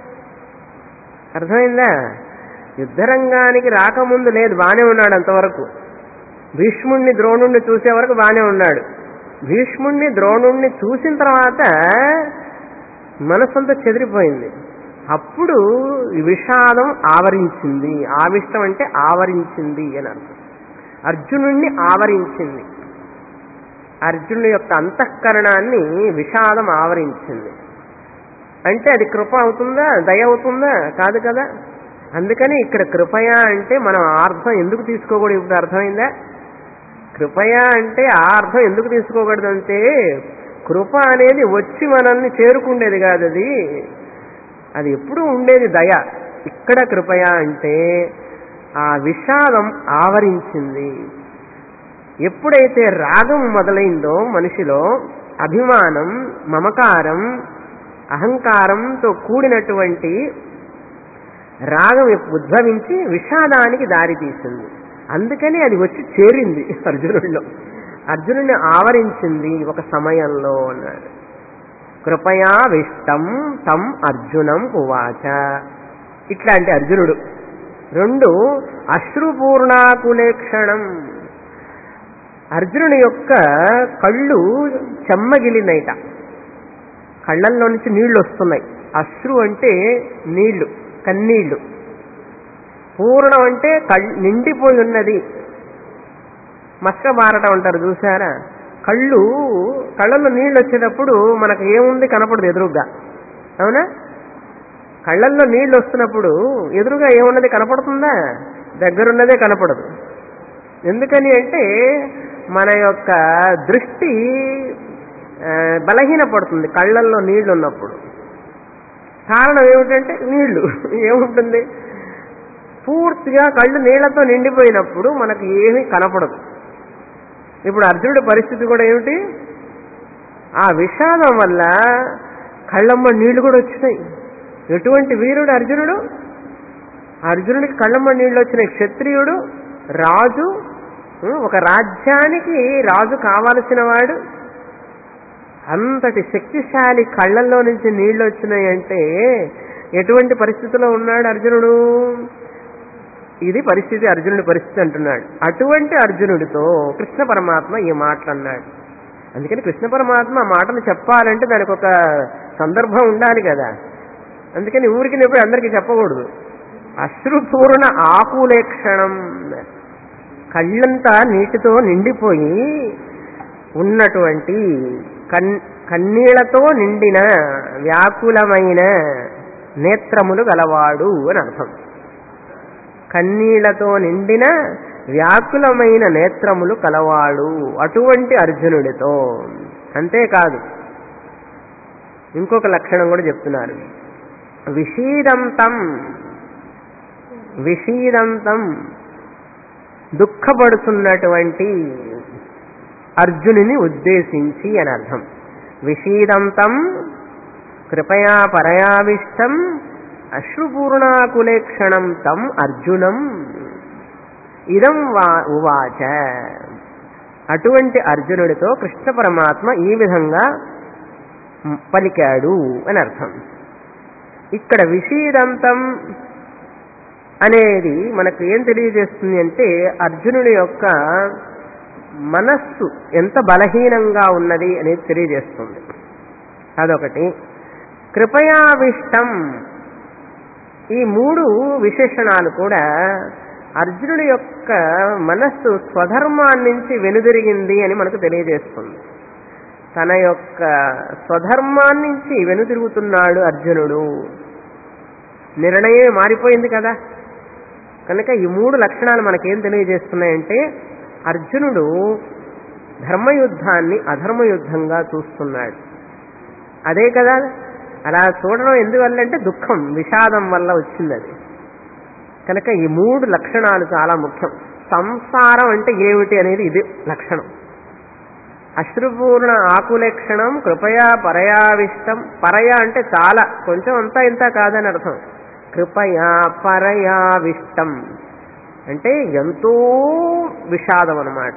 అర్థమైందా యుద్ధరంగానికి రాకముందు లేదు బానే ఉన్నాడు అంతవరకు భీష్ముణ్ణి ద్రోణుణ్ణి చూసే వరకు బానే ఉన్నాడు భీష్ముణ్ణి ద్రోణుణ్ణి చూసిన తర్వాత మనసంతా చెదిరిపోయింది అప్పుడు ఈ విషాదం ఆవరించింది ఆవిష్టం అంటే ఆవరించింది అని అర్థం అర్జునుణ్ణి ఆవరించింది అర్జునుడి యొక్క అంతఃకరణాన్ని విషాదం ఆవరించింది అంటే అది కృప అవుతుందా దయ అవుతుందా కాదు కదా అందుకని ఇక్కడ కృపయ అంటే మనం ఆ అర్థం ఎందుకు తీసుకోకూడదు ఇప్పుడు అర్థమైందా కృపయ అంటే ఆ అర్థం ఎందుకు తీసుకోకూడదంటే కృప అనేది వచ్చి మనల్ని చేరుకుండేది కాదు అది అది ఎప్పుడు ఉండేది దయ ఇక్కడ కృపయ అంటే ఆ విషాదం ఆవరించింది ఎప్పుడైతే రాగం మొదలైందో మనిషిలో అభిమానం మమకారం అహంకారంతో కూడినటువంటి రాగం ఉద్భవించి విషాదానికి దారితీసింది అందుకని అది వచ్చి చేరింది అర్జునుడిలో అర్జునుడిని ఆవరించింది ఒక సమయంలో అన్నాడు కృపయా విష్టం తం అర్జునం ఉవాచ ఇట్లాంటి అర్జునుడు రెండు అశ్రుపూర్ణాకులేక్షణం అర్జునుని యొక్క కళ్ళు చెమ్మగిలినైట కళ్ళల్లో నుంచి నీళ్లు వస్తున్నాయి అశ్రు అంటే నీళ్లు కన్నీళ్లు పూర్ణం అంటే కళ్- నిండిపోయి ఉన్నది మస్కబారటం అంటారు చూసారా కళ్ళు కళ్ళల్లో నీళ్ళు వచ్చేటప్పుడు మనకు ఏముంది కనపడదు ఎదురుగా అవునా కళ్ళల్లో నీళ్ళు వస్తున్నప్పుడు ఎదురుగా ఏమున్నది కనపడుతుందా దగ్గరున్నదే కనపడదు ఎందుకని అంటే మన యొక్క దృష్టి ఆ, బలహీనపడుతుంది కళ్ళల్లో నీళ్లు ఉన్నప్పుడు కారణం ఏమిటంటే నీళ్లు ఏముంటుంది పూర్తిగా కళ్ళు నీళ్లతో నిండిపోయినప్పుడు మనకు ఏమీ కనపడదు ఇప్పుడు అర్జునుడి పరిస్థితి కూడా ఏమిటి ఆ విషాదం వల్ల కళ్ళమ్మ నీళ్లు కూడా వచ్చినాయి ఎటువంటి వీరుడు అర్జునుడు అర్జునుడికి కళ్ళమ్మ నీళ్లు వచ్చినాయి క్షత్రియుడు రాజు ఉం, ఒక రాజ్యానికి రాజు కావలసిన వాడు అంతటి శక్తిశాలి కళ్ళల్లో నుంచి నీళ్లు వచ్చినాయి అంటే ఎటువంటి పరిస్థితిలో ఉన్నాడు అర్జునుడు ఇది పరిస్థితి అర్జునుడి పరిస్థితి అంటున్నాడు అటువంటి అర్జునుడితో కృష్ణ పరమాత్మ ఈ మాటలు అన్నాడు అందుకని కృష్ణ పరమాత్మ ఆ మాటలు చెప్పాలంటే దానికి ఒక సందర్భం ఉండాలి కదా అందుకని ఊరికి ఎప్పుడు అందరికీ చెప్పకూడదు అశ్రుపూర్ణ ఆకులేక్షణం కళ్ళంతా నీటితో నిండిపోయి ఉన్నటువంటి కన్ కన్నీళ్లతో నిండిన వ్యాకులమైన నేత్రములు గలవాడు అని అర్థం కన్నీళ్లతో నిండిన వ్యాకులమైన నేత్రములు కలవాడు అటువంటి అర్జునుడితో అంతేకాదు ఇంకొక లక్షణం కూడా చెప్తున్నారు విషీదంతం విషీదంతం దుఃఖపడుతున్నటువంటి అర్జునుని ఉద్దేశించి అని అర్థం విషీదంతం కృపయా పరయావిష్టం అశ్రుపూర్ణాకులేక్షణం తం అర్జునం ఇదం వా ఉవాచ అటువంటి అర్జునుడితో కృష్ణ పరమాత్మ ఈ విధంగా పలికాడు అని అర్థం ఇక్కడ విషీదంతం అనేది మనకు ఏం తెలియజేస్తుంది అంటే అర్జునుడి యొక్క మనస్సు ఎంత బలహీనంగా ఉన్నది అనేది తెలియజేస్తుంది అదొకటి కృపయావిష్టం ఈ మూడు విశేషణాలు కూడా అర్జునుడి యొక్క మనస్సు స్వధర్మాన్నించి వెనుదిరిగింది అని మనకు తెలియజేస్తుంది తన యొక్క స్వధర్మాన్నించి వెనుతిరుగుతున్నాడు అర్జునుడు నిర్ణయం మారిపోయింది కదా కనుక ఈ మూడు లక్షణాలు మనకేం తెలియజేస్తున్నాయంటే అర్జునుడు ధర్మయుద్ధాన్ని అధర్మయుద్ధంగా చూస్తున్నాడు అదే కదా అలా చూడడం ఎందువల్లంటే దుఃఖం విషాదం వల్ల వచ్చింది అది కనుక ఈ మూడు లక్షణాలు చాలా ముఖ్యం సంసారం అంటే ఏమిటి అనేది ఇది లక్షణం అశ్రుపూర్ణ ఆకులక్షణం కృపయా పరయావిష్టం పరయ అంటే చాలా కొంచెం అంతా ఇంత కాదని అర్థం కృపయా పరయావిష్టం అంటే ఎంతో విషాదం అన్నమాట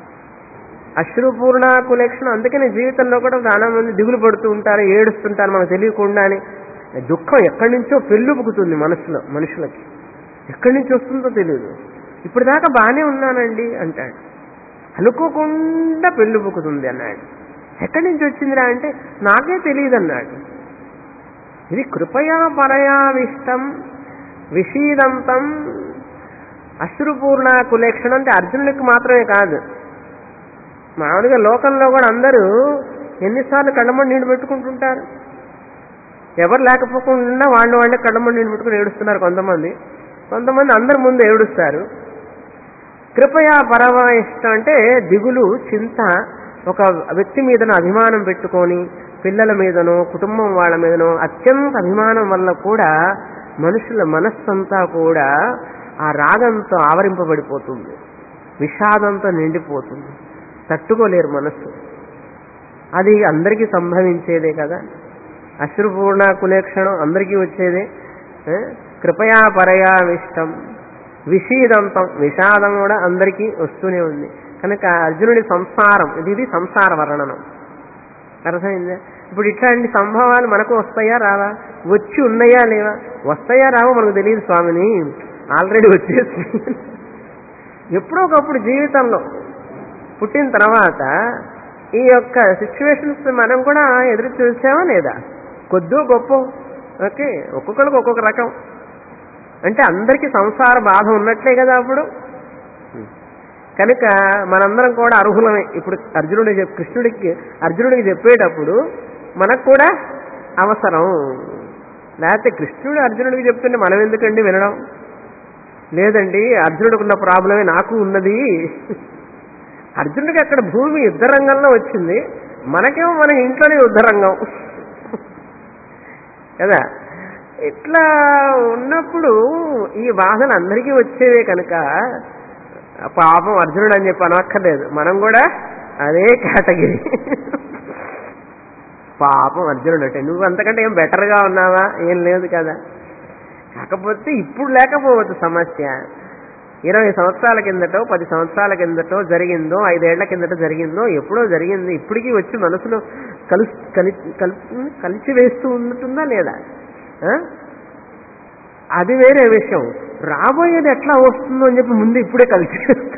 అశ్రుపూర్ణాకులేక్షణ అందుకని జీవితంలో కూడా చాలా మంది దిగులు పడుతూ ఉంటారు ఏడుస్తుంటారు మనకు తెలియకుండానే దుఃఖం ఎక్కడి నుంచో పెళ్ళుపుకుతుంది మనసులో మనుషులకి ఎక్కడి నుంచి వస్తుందో తెలియదు ఇప్పుడు దాకా బాగానే ఉన్నానండి అంటాడు అనుకోకుండా పెళ్ళుపుకుతుంది అన్నాడు ఎక్కడి నుంచి వచ్చిందిరా అంటే నాకే తెలియదు అన్నాడు ఇది కృపయా పరయావిష్టం విషీదంతం అశ్రుపూర్ణ కులేక్షణం అంటే అర్జునుడికి మాత్రమే కాదు మామూలుగా లోకంలో కూడా అందరూ ఎన్నిసార్లు కళ్ళమని నీళ్ళు పెట్టుకుంటుంటారు ఎవరు లేకపోకుండా వాళ్ళు వాళ్ళే కళ్ళమని నీళ్ళు పెట్టుకుని ఏడుస్తున్నారు కొంతమంది కొంతమంది అందరి ముందు ఏడుస్తారు కృపయా పరమ ఇష్టం అంటే దిగులు చింత ఒక వ్యక్తి మీదనో అభిమానం పెట్టుకొని పిల్లల మీదనో కుటుంబం వాళ్ళ మీదనో అత్యంత అభిమానం వల్ల కూడా మనుషుల మనస్సంతా కూడా ఆ రాగంతో ఆవరింపబడిపోతుంది విషాదంతో నిండిపోతుంది తట్టుకోలేరు మనస్సు అది అందరికీ సంభవించేదే కదా అశ్రుపూర్ణ కులేక్షణం అందరికీ వచ్చేదే ఏ? కృపయా పరయావిష్టం విషీదంతం విషాదం కూడా అందరికీ వస్తూనే ఉంది కనుక అర్జునుడి సంసారం ఇది ఇది సంసార వర్ణనం అర్థమైందా ఇప్పుడు ఇట్లాంటి సంభవాలు మనకు వస్తాయా రావా వచ్చి ఉన్నాయా లేవా వస్తాయా రావో మనకు తెలియదు స్వామిని ఆల్రెడీ వచ్చేసి ఎప్పుడో ఒకప్పుడు జీవితంలో పుట్టిన తర్వాత ఈ యొక్క సిచ్యువేషన్స్ మనం కూడా ఎదురు చూసామా లేదా కొద్దో గొప్ప ఓకే ఒక్కొక్కరికి ఒక్కొక్క రకం అంటే అందరికీ సంసార బాధ ఉన్నట్లే కదా అప్పుడు కనుక మనందరం కూడా అర్హులమే ఇప్పుడు అర్జునుడికి చెప్ కృష్ణుడికి అర్జునుడికి చెప్పేటప్పుడు మనకు కూడా అవసరం లేకపోతే కృష్ణుడు అర్జునుడికి చెప్తుంటే మనం ఎందుకండి వినడం లేదండి అర్జునుడికి ఉన్న ప్రాబ్లమే నాకు ఉన్నది అర్జునుడికి అక్కడ భూమి యుద్ధ రంగంలో వచ్చింది మనకేమో మన ఇంట్లోనే యుద్ధ రంగం కదా ఇట్లా ఉన్నప్పుడు ఈ బాధలు అందరికీ వచ్చేవే కనుక పాపం అర్జునుడు అని చెప్పి అనక్కర్లేదు మనం కూడా అదే కేటగిరీ పాపం అర్జునుడు అంటే నువ్వు అంతకంటే ఏం బెటర్గా ఉన్నావా ఏం లేదు కదా కాకపోతే ఇప్పుడు లేకపోవచ్చు సమస్య ఇరవై సంవత్సరాల కిందటో పది సంవత్సరాల కిందటో జరిగిందో ఐదేళ్ల కిందటో జరిగిందో ఎప్పుడో జరిగింది ఇప్పటికీ వచ్చి మనసులో కలుసు కలి కల్- కలిసి వేస్తూ ఉంటుందా లేదా ఆ? అది వేరే విషయం రాబోయేది ఎట్లా వస్తుందో అని చెప్పి ముందు ఇప్పుడే కలిసి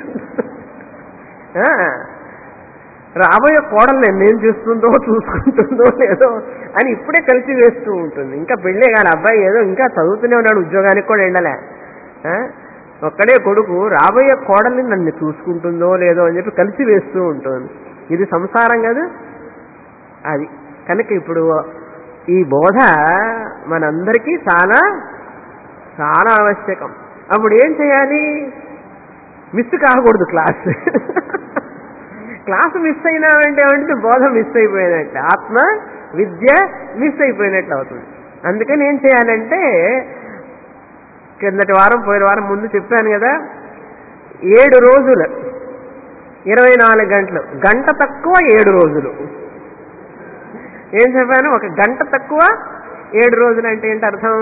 ఆ? రాబోయే కోడలు నేను చేస్తుందో చూసుకుంటుందో లేదో అని ఇప్పుడే కలిసి వేస్తూ ఉంటుంది ఇంకా పెళ్ళే కానీ అబ్బాయి ఏదో ఇంకా చదువుతూనే ఉన్నాడు ఉద్యోగానికి కూడా వెళ్ళలే ఆ? ఒక్కడే కొడుకు రాబోయే కోడల్ని నన్ను చూసుకుంటుందో లేదో అని చెప్పి కలిసి వేస్తూ ఉంటుంది ఇది సంసారం కదా అది కనుక ఇప్పుడు ఈ బోధ మనందరికీ చాలా చాలా ఆవశ్యకం అప్పుడు ఏం చేయాలి మిస్ కాకూడదు క్లాస్ క్లాస్ మిస్ అయినామంటే ఏమంటే బోధ మిస్ అయిపోయినట్టు ఆత్మ విద్య మిస్ అయిపోయినట్లు అవుతుంది అందుకని ఏం చేయాలంటే కిందటి వారం పోయిన వారం ముందు చెప్పాను కదా ఏడు రోజులు ఇరవై నాలుగు గంటలు గంట తక్కువ ఏడు రోజులు ఏం చెప్పాను ఒక గంట తక్కువ ఏడు రోజులు అంటే ఏంటి అర్థం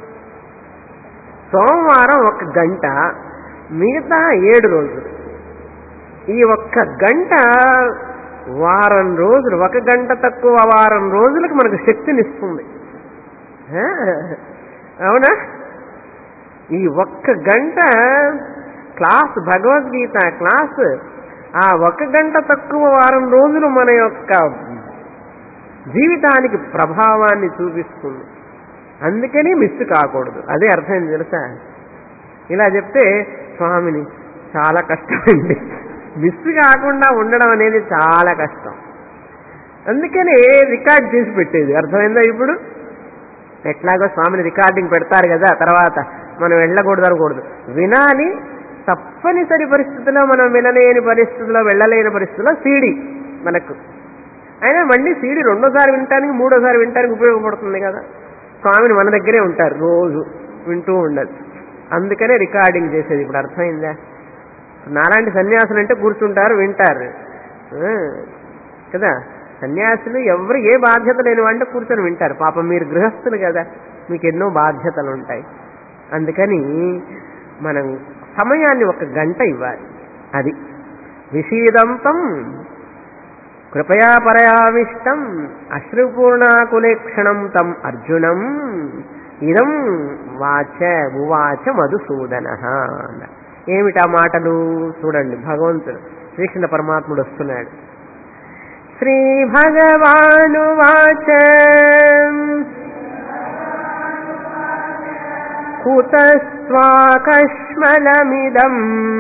సోమవారం ఒక గంట మిగతా ఏడు రోజులు ఈ ఒక్క గంట వారం రోజులు ఒక గంట తక్కువ వారం రోజులకు మనకు శక్తినిస్తుంది ఆ? అవునా ఈ ఒక్క గంట క్లాస్ భగవద్గీత క్లాస్ ఆ ఒక గంట తక్కువ వారం రోజులు మన యొక్క జీవితానికి ప్రభావాన్ని చూపిస్తుంది అందుకని మిస్ కాకూడదు అదే అర్థం తెలుసా ఇలా చెప్తే స్వామిని చాలా కష్టమండి మిస్ కాకుండా ఉండడం అనేది చాలా కష్టం అందుకని రికార్డ్ చేసి పెట్టేది అర్థమైందా ఇప్పుడు ఎట్లాగో స్వామిని రికార్డింగ్ పెడతారు కదా తర్వాత మనం వెళ్ళకూడదు అనకూడదు వినాలి తప్పనిసరి పరిస్థితిలో మనం వినలేని పరిస్థితిలో వెళ్ళలేని పరిస్థితిలో సీడీ మనకు అయినా మళ్ళీ సీడీ రెండోసారి వినటానికి మూడోసారి వినటానికి ఉపయోగపడుతుంది కదా స్వామిని మన దగ్గరే ఉంటారు రోజు వింటూ ఉండదు అందుకనే రికార్డింగ్ చేసేది ఇప్పుడు అర్థమైందా నాలాంటి సన్యాసులు అంటే కూర్చుంటారు వింటారు ఆ, కదా సన్యాసులు ఎవరు ఏ బాధ్యత లేని అంటే కూర్చొని వింటారు పాపం మీరు గృహస్థులు కదా మీకు ఎన్నో బాధ్యతలు ఉంటాయి అందుకని మనం సమయాన్ని ఒక గంట ఇవ్వాలి అది విషీదంతం కృపయా పరయావిష్టం అశ్రుపూర్ణాకులేక్షణం తం అర్జునం ఇదం వాచ ఉవాచ మధుసూదన ఏమిటా మాటలు చూడండి భగవంతుడు శ్రీకృష్ణ పరమాత్ముడు వస్తున్నాడు శ్రీ భగవానువాచ కుతస్వాకష్మలమిదం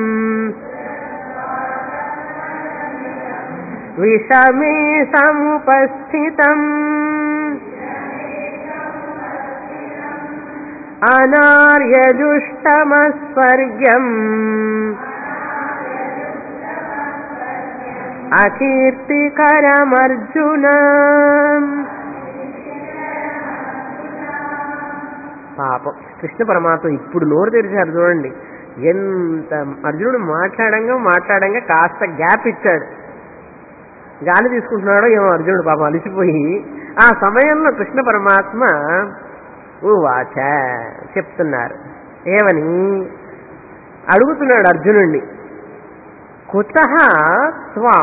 విషమే సముపస్థితం అనార్యదుష్టమస్వర్గ్యం అకీర్తికరమర్జున పాపం కృష్ణ పరమాత్మ ఇప్పుడు నోరు తెరిచారు చూడండి ఎంత అర్జునుడు మాట్లాడంగా మాట్లాడంగా కాస్త గ్యాప్ ఇచ్చాడు గాలి తీసుకుంటున్నాడో ఏమో అర్జునుడు పాపం అలిసిపోయి ఆ సమయంలో కృష్ణ పరమాత్మ వాచ చెప్తున్నారు ఏమని అడుగుతున్నాడు అర్జునుణ్ణి కుత త్వా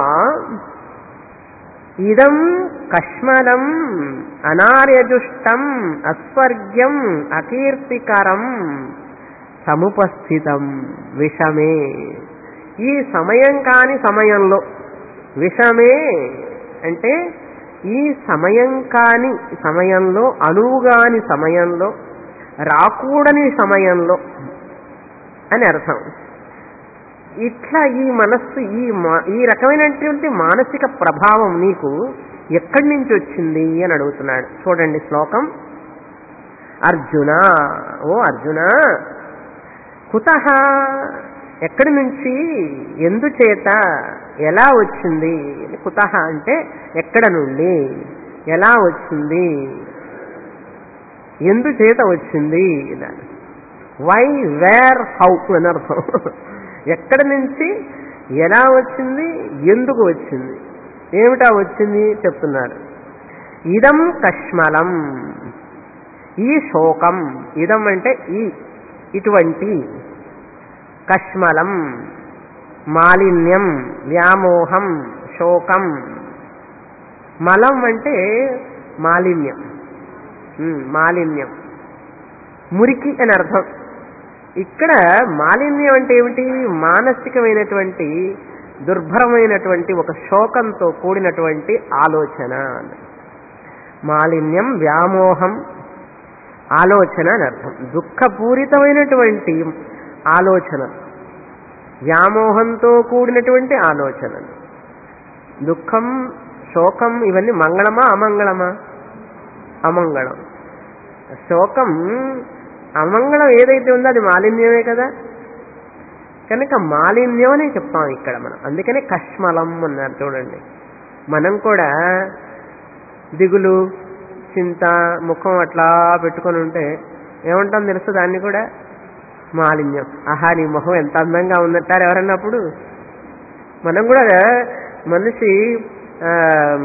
ఇదం కష్మలం అనార్యజుష్టం అస్వర్గ్యం అకీర్తికరం సముపస్థితం విషమే ఈ సమయం కాని సమయంలో విషమే అంటే ఈ సమయం కాని సమయంలో అనువుగాని సమయంలో రాకూడని సమయంలో అని అర్థం ఇట్లా ఈ మనస్సు ఈ మా- ఈ రకమైనటువంటి మానసిక ప్రభావం నీకు ఎక్కడి నుంచి వచ్చింది అని అడుగుతున్నాడు చూడండి శ్లోకం అర్జున ఓ అర్జున కుత ఎక్కడి నుంచి ఎందుచేత ఎలా వచ్చింది కుత అంటే ఎక్కడ నుండి ఎలా వచ్చింది ఎందుచేత వచ్చింది వై వేర్ హౌ అని అర్థం ఎక్కడి నుంచి ఎలా వచ్చింది ఎందుకు వచ్చింది ఏమిటా వచ్చింది చెప్తున్నారు ఇదం కష్మలం ఈ శోకం ఇదం అంటే ఈ ఇటువంటి కష్మలం మాలిన్యం వ్యామోహం శోకం మలం అంటే మాలిన్యం ఉమ్, మాలిన్యం మురికి అని అర్థం ఇక్కడ మాలిన్యం అంటే ఏమిటి మానసికమైనటువంటి దుర్భరమైనటువంటి ఒక శోకంతో కూడినటువంటి ఆలోచన మాలిన్యం వ్యామోహం ఆలోచన అని అర్థం దుఃఖపూరితమైనటువంటి ఆలోచన వ్యామోహంతో కూడినటువంటి ఆలోచన దుఃఖం శోకం ఇవన్నీ మంగళమా అమంగళమా అమంగళం శోకం అమంగళం ఏదైతే ఉందో అది మాలిన్యమే కదా కనుక మాలిన్యం అని చెప్తాం ఇక్కడ మనం అందుకనే కష్మలం అన్నారు చూడండి మనం కూడా దిగులు చింత ముఖం అట్లా పెట్టుకొని ఉంటే ఏమంటాం తెలుసు దాన్ని కూడా మాలిన్యం ఆహా నీ మొహం ఎంత అందంగా ఉందంటారు ఎవరన్నప్పుడు మనం కూడా మనిషి ఆ,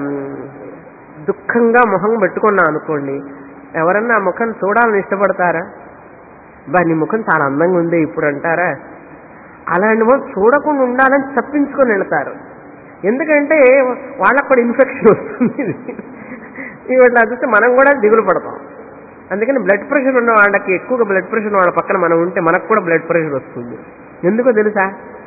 దుఃఖంగా మొహం పెట్టుకున్నాం అనుకోండి ఎవరన్నా ఆ ముఖం చూడాలని ఇష్టపడతారా బా నీ ముఖం చాలా అందంగా ఉంది ఇప్పుడు అంటారా అలాంటి వాళ్ళు చూడకుండా ఉండాలని తప్పించుకొని వెళ్తారు ఎందుకంటే వాళ్ళకు కూడా ఇన్ఫెక్షన్ వస్తుంది ఇట్లా చూస్తే మనం కూడా దిగులు పడతాం అందుకని బ్లడ్ ప్రెషర్ ఉన్న వాళ్ళకి ఎక్కువగా బ్లడ్ ప్రెషర్ ఉన్న వాళ్ళ పక్కన మనం ఉంటే మనకు కూడా బ్లడ్ ప్రెషర్ వస్తుంది ఎందుకో తెలుసా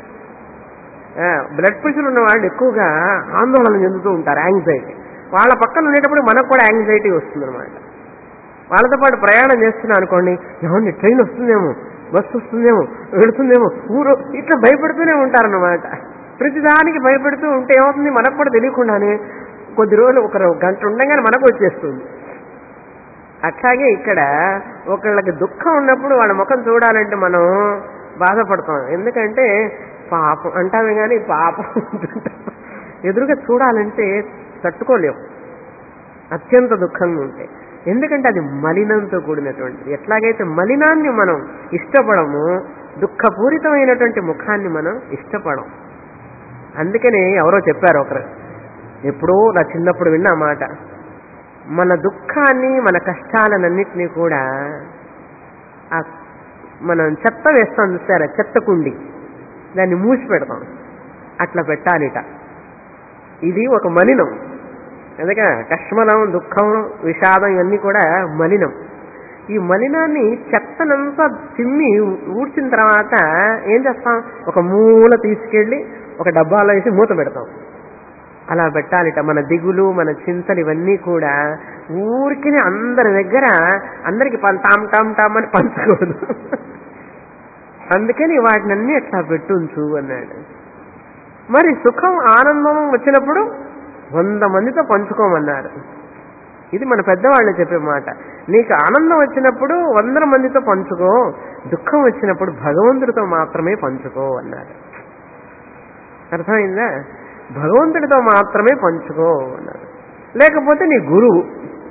బ్లడ్ ప్రెషర్ ఉన్న వాళ్ళు ఎక్కువగా ఆందోళన చెందుతూ ఉంటారు యాంగ్జైటీ వాళ్ళ పక్కన ఉండేటప్పుడు మనకు కూడా యాంగ్జైటీ వస్తుంది అనమాట వాళ్ళతో పాటు ప్రయాణం చేస్తున్నాం అనుకోండి ఏమండి ట్రైన్ వస్తుందేమో బస్సు వస్తుందేమో వెళుతుందేమో ఊరు ఇట్లా భయపడుతూనే ఉంటారన్నమాట ప్రతిదానికి భయపడుతూ ఉంటే ఏమవుతుంది మనకు కూడా తెలియకుండానే కొద్ది రోజులు ఒక గంట ఉండగానే మనకు వచ్చేస్తుంది అట్లాగే ఇక్కడ ఒకళ్ళకి దుఃఖం ఉన్నప్పుడు వాళ్ళ ముఖం చూడాలంటే మనం బాధపడతాం ఎందుకంటే పాపం అంటామే కానీ పాపం అంటుంటాం. ఎదురుగా చూడాలంటే తట్టుకోలేం అత్యంత దుఃఖంగా ఉంటే ఎందుకంటే అది మలినంతో కూడినటువంటిది ఎట్లాగైతే మలినాన్ని మనం ఇష్టపడము దుఃఖపూరితమైనటువంటి ముఖాన్ని మనం ఇష్టపడం అందుకనే ఎవరో చెప్పారు ఒకరు ఎప్పుడో నా చిన్నప్పుడు విన్న మాట మన దుఃఖాన్ని మన కష్టాలన్నింటినీ కూడా ఆ మనం చెత్త వేస్తాం చూసారా చెత్త కుండి దాన్ని మూసి పెడతాం అట్లా పెట్టాలిట ఇది ఒక మలినం ఎందుకని కష్మలం దుఃఖం విషాదం ఇవన్నీ కూడా మలినం ఈ మలినాన్ని చెత్తనంతా చిమ్మి ఊడ్చిన తర్వాత ఏం చేస్తాం ఒక మూల తీసుకెళ్ళి ఒక డబ్బాలో వేసి మూత పెడతాం అలా పెట్టాలిట మన దిగులు మన చింతలు ఇవన్నీ కూడా ఊరికి అందరి దగ్గర అందరికి పం- టామ్ టామ్ టామ్ అని పంచకూడదు అందుకని వాటిని అన్ని అట్లా పెట్టుంచు అన్నాడు మరి సుఖం ఆనందం వచ్చినప్పుడు వంద మందితో పంచుకోమన్నారు ఇది మన పెద్దవాళ్ళు చెప్పే మాట నీకు ఆనందం వచ్చినప్పుడు వందల మందితో పంచుకో దుఃఖం వచ్చినప్పుడు భగవంతుడితో మాత్రమే పంచుకో అన్నారు అర్థమైందా భగవంతుడితో మాత్రమే పంచుకో అన్నారు లేకపోతే నీ గురువు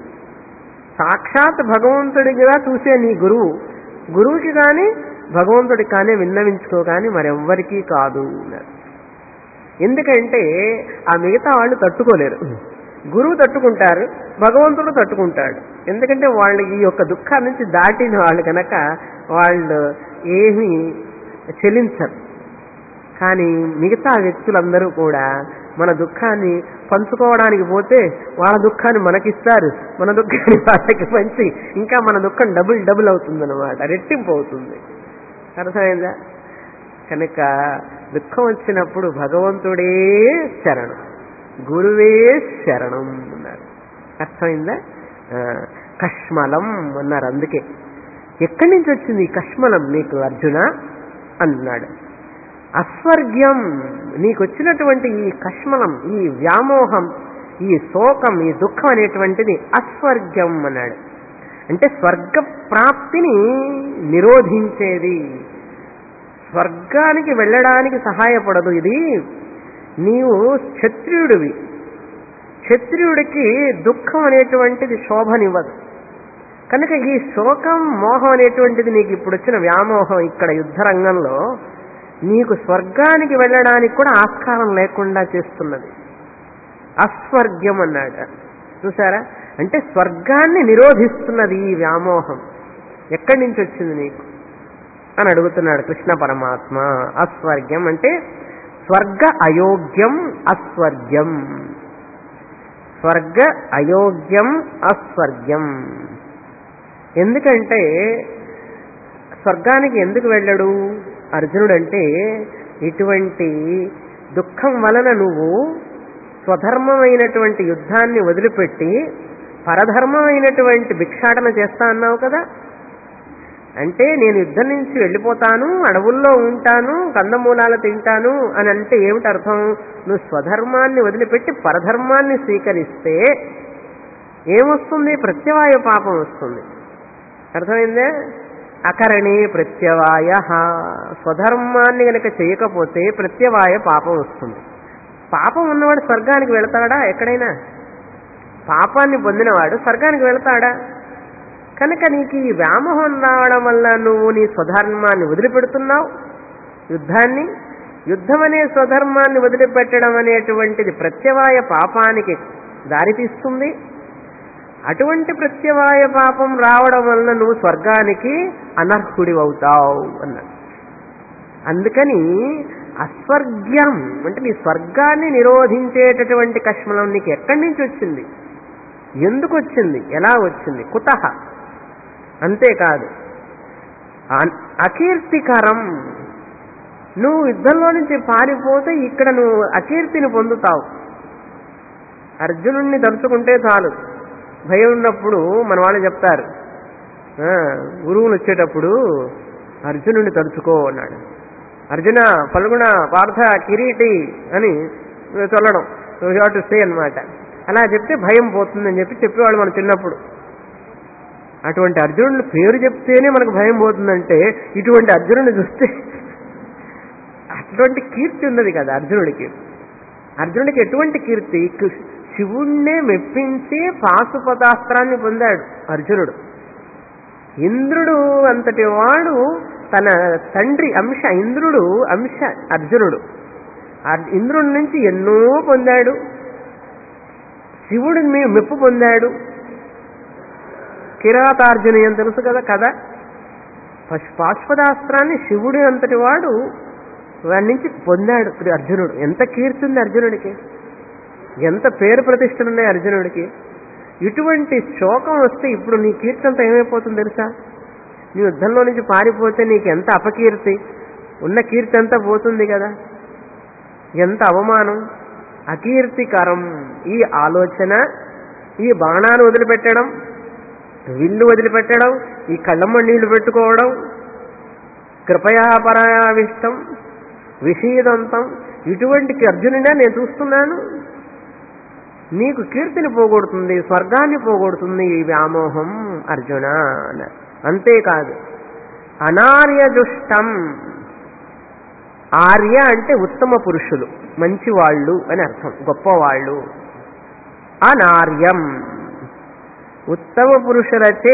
సాక్షాత్ భగవంతుడిగా చూసే నీ గురువు గురువుకి కానీ భగవంతుడికి కానీ విన్నవించుకో కానీ మరెవ్వరికీ కాదు అన్నారు ఎందుకంటే ఆ మిగతా వాళ్ళు తట్టుకోలేరు గురువు తట్టుకుంటారు భగవంతుడు తట్టుకుంటాడు ఎందుకంటే వాళ్ళు ఈ యొక్క దుఃఖాన్ని నుంచి దాటిన వాళ్ళు కనుక వాళ్ళు ఏమీ చెలించరు కానీ మిగతా వ్యక్తులందరూ కూడా మన దుఃఖాన్ని పంచుకోవడానికి పోతే వాళ్ళ దుఃఖాన్ని మనకిస్తారు మన దుఃఖాన్ని వాళ్ళకి పంచి ఇంకా మన దుఃఖం డబుల్ డబుల్ అవుతుంది అనమాట రెట్టింపు అవుతుంది అర్థమైందా కనుక దుఃఖం వచ్చినప్పుడు భగవంతుడే శరణం గురువే శరణం అన్నారు అర్థమైందా ఆ, కష్మలం అన్నారు అందుకే ఎక్కడి నుంచి వచ్చింది ఈ కష్మలం నీకు అర్జున అన్నాడు అస్వర్గ్యం నీకు వచ్చినటువంటి ఈ కష్మలం ఈ వ్యామోహం ఈ శోకం ఈ దుఃఖం అనేటువంటిది అస్వర్గ్యం అన్నాడు అంటే స్వర్గ ప్రాప్తిని నిరోధించేది స్వర్గానికి వెళ్ళడానికి సహాయపడదు ఇది నీవు క్షత్రియుడివి క్షత్రియుడికి దుఃఖం అనేటువంటిది శోభనివ్వదు కనుక ఈ శోకం మోహం అనేటువంటిది నీకు ఇప్పుడు వచ్చిన వ్యామోహం ఇక్కడ యుద్ధరంగంలో నీకు స్వర్గానికి వెళ్ళడానికి కూడా ఆస్కారం లేకుండా చేస్తున్నది అస్వర్గ్యం అన్నాడు చూసారా అంటే స్వర్గాన్ని నిరోధిస్తున్నది ఈ వ్యామోహం ఎక్కడి నుంచి వచ్చింది నీకు అని అడుగుతున్నాడు కృష్ణ పరమాత్మ అస్వర్గ్యం అంటే స్వర్గ అయోగ్యం అస్వర్గ్యం స్వర్గ అయోగ్యం అస్వర్గ్యం ఎందుకంటే స్వర్గానికి ఎందుకు వెళ్ళడు అర్జునుడు అంటే ఇటువంటి దుఃఖం వలన నువ్వు స్వధర్మమైనటువంటి యుద్ధాన్ని వదిలిపెట్టి పరధర్మమైనటువంటి భిక్షాటన చేస్తా అన్నావు కదా అంటే నేను యుద్ధం నుంచి వెళ్ళిపోతాను అడవుల్లో ఉంటాను కందమూలాలు తింటాను అని అంటే ఏమిటి అర్థం నువ్వు స్వధర్మాన్ని వదిలిపెట్టి పరధర్మాన్ని స్వీకరిస్తే ఏమొస్తుంది ప్రత్యవాయ పాపం వస్తుంది అర్థమైందే అకరణే ప్రత్యవాయ స్వధర్మాన్ని గనక చేయకపోతే ప్రత్యవాయ పాపం వస్తుంది పాపం ఉన్నవాడు స్వర్గానికి వెళతాడా ఎక్కడైనా పాపాన్ని పొందినవాడు స్వర్గానికి వెళతాడా కనుక నీకు ఈ వ్యామోహం రావడం వల్ల నువ్వు నీ స్వధర్మాన్ని వదిలిపెడుతున్నావు యుద్ధాన్ని యుద్ధం అనే స్వధర్మాన్ని వదిలిపెట్టడం అనేటువంటిది ప్రత్యవాయ పాపానికి దారితీస్తుంది అటువంటి ప్రత్యవాయ పాపం రావడం వలన నువ్వు స్వర్గానికి అనర్హుడి అవుతావు అన్నాడు అందుకని అస్వర్గ్యం అంటే నీ స్వర్గాన్ని నిరోధించేటటువంటి కష్మలం నీకు ఎక్కడి నుంచి వచ్చింది ఎందుకు వచ్చింది ఎలా వచ్చింది కుతహ అంతేకాదు అన్- అకీర్తికరం నువ్వు యుద్ధంలో నుంచి పారిపోతే ఇక్కడ నువ్వు అకీర్తిని పొందుతావు అర్జునుణ్ణి తలుచుకుంటే చాలు భయం ఉన్నప్పుడు మన వాళ్ళు చెప్తారు ఆ, గురువులు వచ్చేటప్పుడు అర్జునుడిని తలుచుకో అన్నాడు అర్జున పల్గుణ పార్థ కిరీటి అని చల్లడం టు సే అనమాట అలా చెప్తే భయం పోతుందని చెప్పి చెప్పేవాళ్ళు మనం చిన్నప్పుడు అటువంటి అర్జునుడి పేరు చెప్తేనే మనకు భయం పోతుందంటే ఇటువంటి అర్జునుడిని చూస్తే అటువంటి కీర్తి ఉన్నది కదా అర్జునుడికి అర్జునుడికి ఎటువంటి కీర్తి కృ- శివుణ్ణే మెప్పించి పాశుపతాస్త్రాన్ని పొందాడు అర్జునుడు ఇంద్రుడు అంతటి వాడు తన తండ్రి అంశ ఇంద్రుడు అంశ అర్జునుడు అర్- ఇంద్రుడి నుంచి ఎన్నో పొందాడు శివుడిని మీ- మెప్పు పొందాడు కిరాతార్జునీయం తెలుసు కదా కథ పశు- పాశుపదాస్త్రాన్ని శివుడు అంతటి వాడు వాడి నుంచి పొందాడు ఇప్పుడు అర్జునుడు ఎంత కీర్తి ఉంది అర్జునుడికి ఎంత పేరు ప్రతిష్టలు ఉన్నాయి అర్జునుడికి ఇటువంటి శోకం వస్తే ఇప్పుడు నీ కీర్తి అంతా ఏమైపోతుంది తెలుసా నీ యుద్ధంలో నుంచి పారిపోతే నీకు ఎంత అపకీర్తి ఉన్న కీర్తి అంతా పోతుంది కదా ఎంత అవమానం అకీర్తికరం ఈ ఆలోచన ఈ బాణాన్ని వదిలిపెట్టడం విల్లు వదిలిపెట్టడం ఈ కళ్ళమ్మ నీళ్లు పెట్టుకోవడం కృపయా పరాయావిష్టం విషీదంతం ఇటువంటి అర్జునుడే నేను చూస్తున్నాను నీకు కీర్తిని పోగొడుతుంది స్వర్గాన్ని పోగొడుతుంది ఈ వ్యామోహం అర్జున అన్నారు అంతేకాదు అనార్యదుష్టం ఆర్య అంటే ఉత్తమ పురుషులు మంచివాళ్ళు అని అర్థం గొప్పవాళ్ళు అనార్యం ఉత్తమ పురుషులచే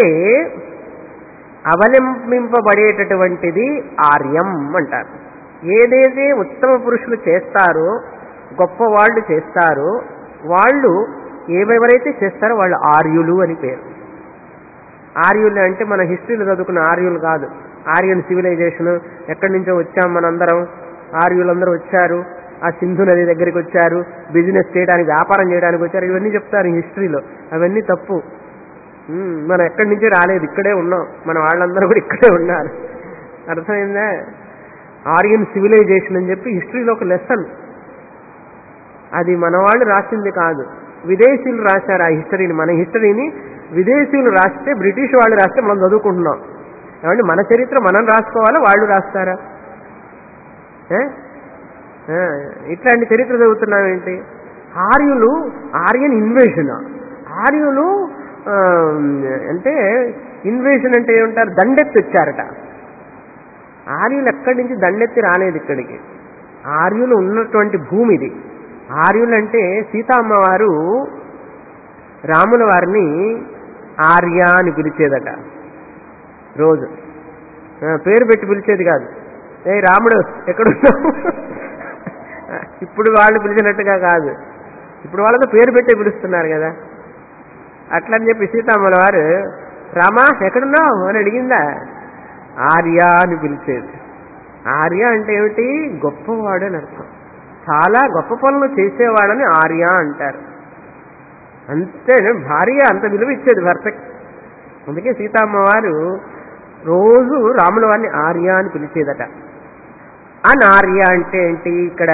అవలంబింపబడేటటువంటిది ఆర్యం అంటారు ఏదైతే ఉత్తమ పురుషులు చేస్తారో గొప్పవాళ్ళు చేస్తారో వాళ్ళు ఏవెవరైతే చేస్తారో వాళ్ళు ఆర్యులు అని పేరు ఆర్యులు అంటే మన హిస్టరీలో చదువుకున్న ఆర్యులు కాదు ఆర్యన్ సివిలైజేషన్ ఎక్కడి నుంచో వచ్చాం మనందరం ఆర్యులందరూ వచ్చారు ఆ సింధు నది దగ్గరికి వచ్చారు బిజినెస్ చేయడానికి వ్యాపారం చేయడానికి వచ్చారు ఇవన్నీ చెప్తారు హిస్టరీలో అవన్నీ తప్పు ఉమ్, మనం ఎక్కడి నుంచి రాలేదు ఇక్కడే ఉన్నాం మన వాళ్ళందరూ కూడా ఇక్కడే ఉన్నారు అర్థమైందా ఆర్యన్ సివిలైజేషన్ అని చెప్పి హిస్టరీలో ఒక లెసన్ అది మన వాళ్ళు రాసింది కాదు విదేశీయులు రాశారు ఆ హిస్టరీని మన హిస్టరీని విదేశీయులు రాస్తే బ్రిటిష్ వాళ్ళు రాస్తే మనం చదువుకుంటున్నాం ఏమంటే మన చరిత్ర మనం రాసుకోవాలా వాళ్ళు రాస్తారా ఏ? ఏ, ఇట్లాంటి చరిత్ర చదువుతున్నాం ఏంటి ఆర్యులు ఆర్యన్ ఇన్వేషన్ ఆర్యులు ఆ, అంటే ఇన్వేషన్ అంటే ఏమంటారు దండెత్తి వచ్చారట ఆర్యులు ఎక్కడి నుంచి దండెత్తి రాలేదు ఇక్కడికి ఆర్యులు ఉన్నటువంటి భూమి ఇది ఆర్యులు అంటే సీతామ్మవారు రాముల వారిని ఆర్య అని పిలిచేదట రోజు ఆ, పేరు పెట్టి పిలిచేది కాదు ఏ రాముడు ఎక్కడున్నావు ఇప్పుడు వాళ్ళు పిలిచినట్టుగా కాదు ఇప్పుడు వాళ్ళతో పేరు పెట్టే పిలుస్తున్నారు కదా అట్లని చెప్పి సీతామ్మల వారు రామా ఎక్కడున్నావు అని అడిగిందా ఆర్య అని పిలిచేది ఆర్య అంటే ఏమిటి గొప్పవాడు అని అర్థం చాలా గొప్ప పనులు చేసేవాడని ఆర్య అంటారు అంతే భార్య అంత విలువ ఇచ్చేది భర్తకి అందుకే సీతామ్మ వారు రోజు రాముల వారిని ఆర్య అని పిలిచేదట అనార్య అంటే ఏంటి ఇక్కడ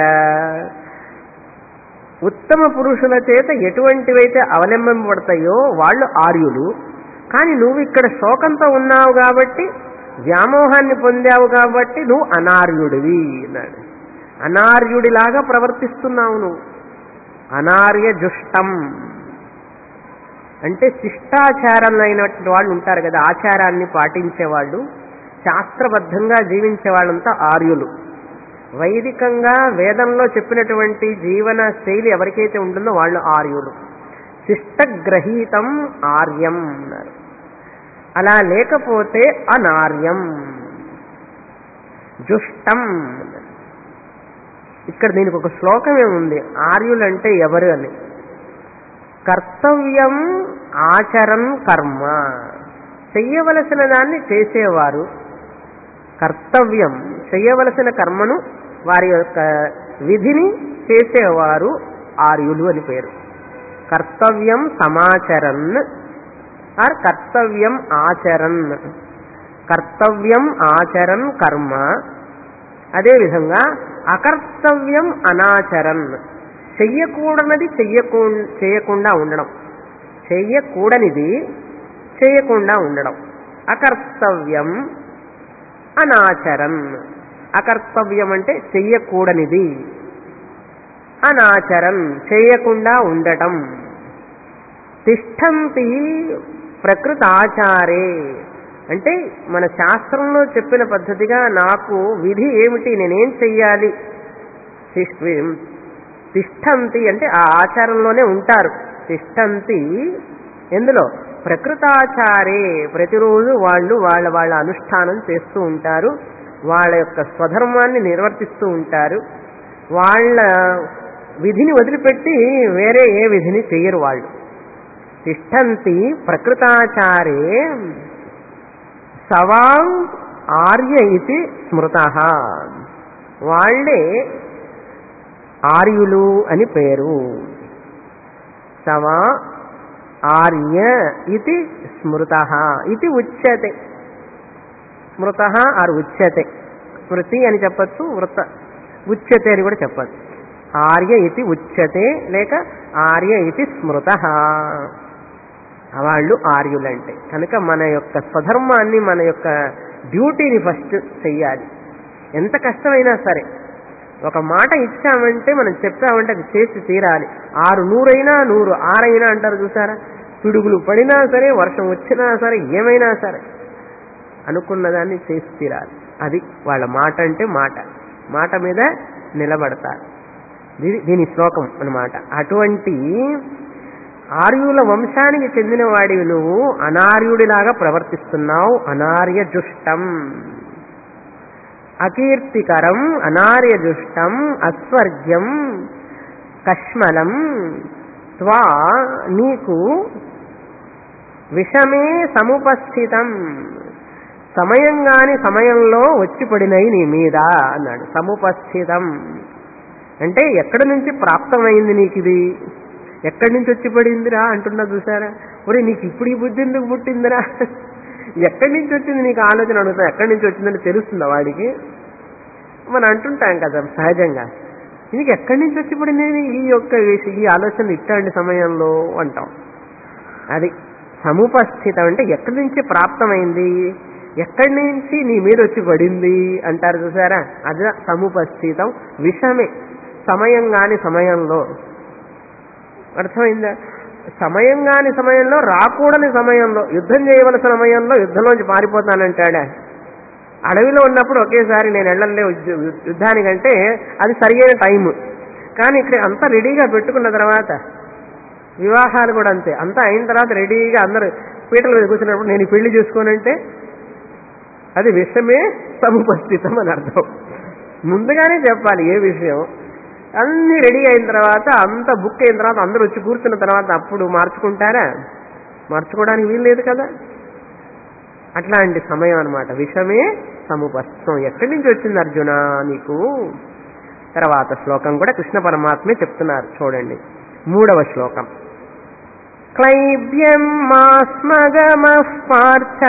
ఉత్తమ పురుషుల చేత ఎటువంటివైతే అవలంబింపబడతాయో వాళ్ళు ఆర్యులు కానీ నువ్వు ఇక్కడ శోకంతో ఉన్నావు కాబట్టి వ్యామోహాన్ని పొందావు కాబట్టి నువ్వు అనార్యుడివి అన్నాడు అనార్యుడిలాగా ప్రవర్తిస్తున్నావు నువ్వు అనార్య జుష్టం అంటే శిష్టాచారాలు అయినటువంటి వాళ్ళు ఉంటారు కదా ఆచారాన్ని పాటించే వాళ్ళు శాస్త్రబద్ధంగా జీవించే వాళ్ళంతా ఆర్యులు వైదికంగా వేదంలో చెప్పినటువంటి జీవన శైలి ఎవరికైతే ఉంటుందో వాళ్ళు ఆర్యులు శిష్టగ్రహీతం ఆర్యం అన్నారు అలా లేకపోతే అనార్యం జుష్టం ఇక్కడ దీనికి ఒక శ్లోకమే ఉంది ఆర్యులంటే ఎవరు అని కర్తవ్యం ఆచరన్ కర్మ చెయ్యవలసిన దాన్ని చేసేవారు కర్తవ్యం చేయవలసిన కర్మను వారి యొక్క విధిని చేసేవారు ఆర్యులు అని పేరు కర్తవ్యం సమాచరన్ ఆర్ కర్తవ్యం ఆచరన్ కర్తవ్యం ఆచరన్ కర్మ అదేవిధంగా అకర్తవ్యం అనాచరన్ చెయ్యకూడనిది చెయ్యకూ చేయకుండా ఉండడం చెయ్యకూడనిది చేయకుండా ఉండడం అకర్తవ్యం అనాచరన్ అకర్తవ్యం అంటే చెయ్యకూడనిది అనాచరన్ చేయకుండా ఉండటం తిష్టంతి ప్రకృతాచారే అంటే మన శాస్త్రంలో చెప్పిన పద్ధతిగా నాకు విధి ఏమిటి నేనేం చెయ్యాలి తిష్- తిష్టంతి అంటే ఆ ఆచారంలోనే ఉంటారు తిష్టంతి ఎందులో ప్రకృతాచారే ప్రతిరోజు వాళ్ళు వాళ్ళ వాళ్ళ అనుష్ఠానం చేస్తూ ఉంటారు వాళ్ళ యొక్క స్వధర్మాన్ని నిర్వర్తిస్తూ ఉంటారు వాళ్ళ విధిని వదిలిపెట్టి వేరే ఏ విధిని చెయ్యరు వాళ్ళు తిష్టంతి ప్రకృతాచారే సవాం ఆర్య ఇది స్మృత వాళ్ళే ఆర్యులు అని పేరు సవా ఆర్య ఇది స్మృత ఇది ఉచ్యతే స్మృత ఆర్ ఉచ్యతే స్మృతి అని చెప్పచ్చు వృత్త ఉచ్యతే అని కూడా చెప్పచ్చు ఆర్య ఇది ఉచ్యతే లేక ఆర్య ఇది స్మృత వాళ్ళు ఆర్యులంటే కనుక మన యొక్క స్వధర్మాన్ని మన యొక్క డ్యూటీని ఫస్ట్ చెయ్యాలి ఎంత కష్టమైనా సరే ఒక మాట ఇచ్చామంటే మనం చెప్పామంటే అది చేసి తీరాలి ఆరు నూరైనా నూరు ఆరైనా అంటారు చూసారా పిడుగులు పడినా సరే వర్షం వచ్చినా సరే ఏమైనా సరే అనుకున్న దాన్ని చేసి తీరాలి అది వాళ్ళ మాట అంటే మాట మాట మీద నిలబడతారు ఇది దీని శ్లోకం అన్నమాట అటువంటి ఆర్యుల వంశానికి చెందిన వాడివి నువ్వు అనార్యుడిలాగా ప్రవర్తిస్తున్నావు అనార్య జుష్టం అకీర్తికరం అనార్యజుష్టం అస్వర్గ్యం కష్మలం త్వా నీకు విషమే సముపస్థితం సమయంగాని సమయంలో వచ్చి పడినవి నీ మీద అన్నాడు సముపస్థితం అంటే ఎక్కడి నుంచి ప్రాప్తమైంది నీకు ఇది ఎక్కడి నుంచి వచ్చి పడిందిరా అంటున్నా చూసారా ఒరే నీకు ఇప్పుడు ఈ బుద్ధి ఎందుకు పుట్టిందిరా ఎక్కడి నుంచి వచ్చింది నీకు ఆలోచన అడుగుతా ఎక్కడి నుంచి వచ్చిందని తెలుస్తుందా వాడికి మనం అంటుంటాం కదా సహజంగా నీకు ఎక్కడి నుంచి వచ్చి పడింది ఈ యొక్క విష- ఈ ఆలోచన ఇట్లాంటి సమయంలో అంటాం అది సముపస్థితం అంటే ఎక్కడి నుంచి ప్రాప్తమైంది ఎక్కడి నుంచి నీ మీద వచ్చి పడింది అంటారు చూసారా అది సముపస్థితం విషమే సమయం కాని సమయంలో అర్థమైందా సమయం కాని సమయంలో రాకూడని సమయంలో యుద్ధం చేయవలసిన సమయంలో యుద్ధంలోంచి పారిపోతానంటాడా అడవిలో ఉన్నప్పుడు ఒకేసారి నేను వెళ్ళలే యుద్ధ- యుద్ధానికంటే అది సరియైన టైము కానీ ఇక్కడ అంతా రెడీగా పెట్టుకున్న తర్వాత వివాహాలు కూడా అంతే అంతా అయిన తర్వాత రెడీగా అందరూ పీటల మీద కూర్చున్నప్పుడు నేను ఈ పెళ్లి చేసుకోనంటే అది విషయమే సముపస్థితం అని అర్థం ముందుగానే చెప్పాలి ఏ విషయం అన్ని రెడీ అయిన తర్వాత అంత బుక్ అయిన తర్వాత అందరూ వచ్చి కూర్చున్న తర్వాత అప్పుడు మార్చుకుంటారా మార్చుకోవడానికి వీలు లేదు కదా అట్లాంటి సమయం అన్నమాట విషమే సముపస్థం ఎక్కడి నుంచి వచ్చింది అర్జున నీకు తర్వాత శ్లోకం కూడా కృష్ణ పరమాత్మే చెప్తున్నారు చూడండి మూడవ శ్లోకం క్లైబ్యం మాస్మగమ పార్థ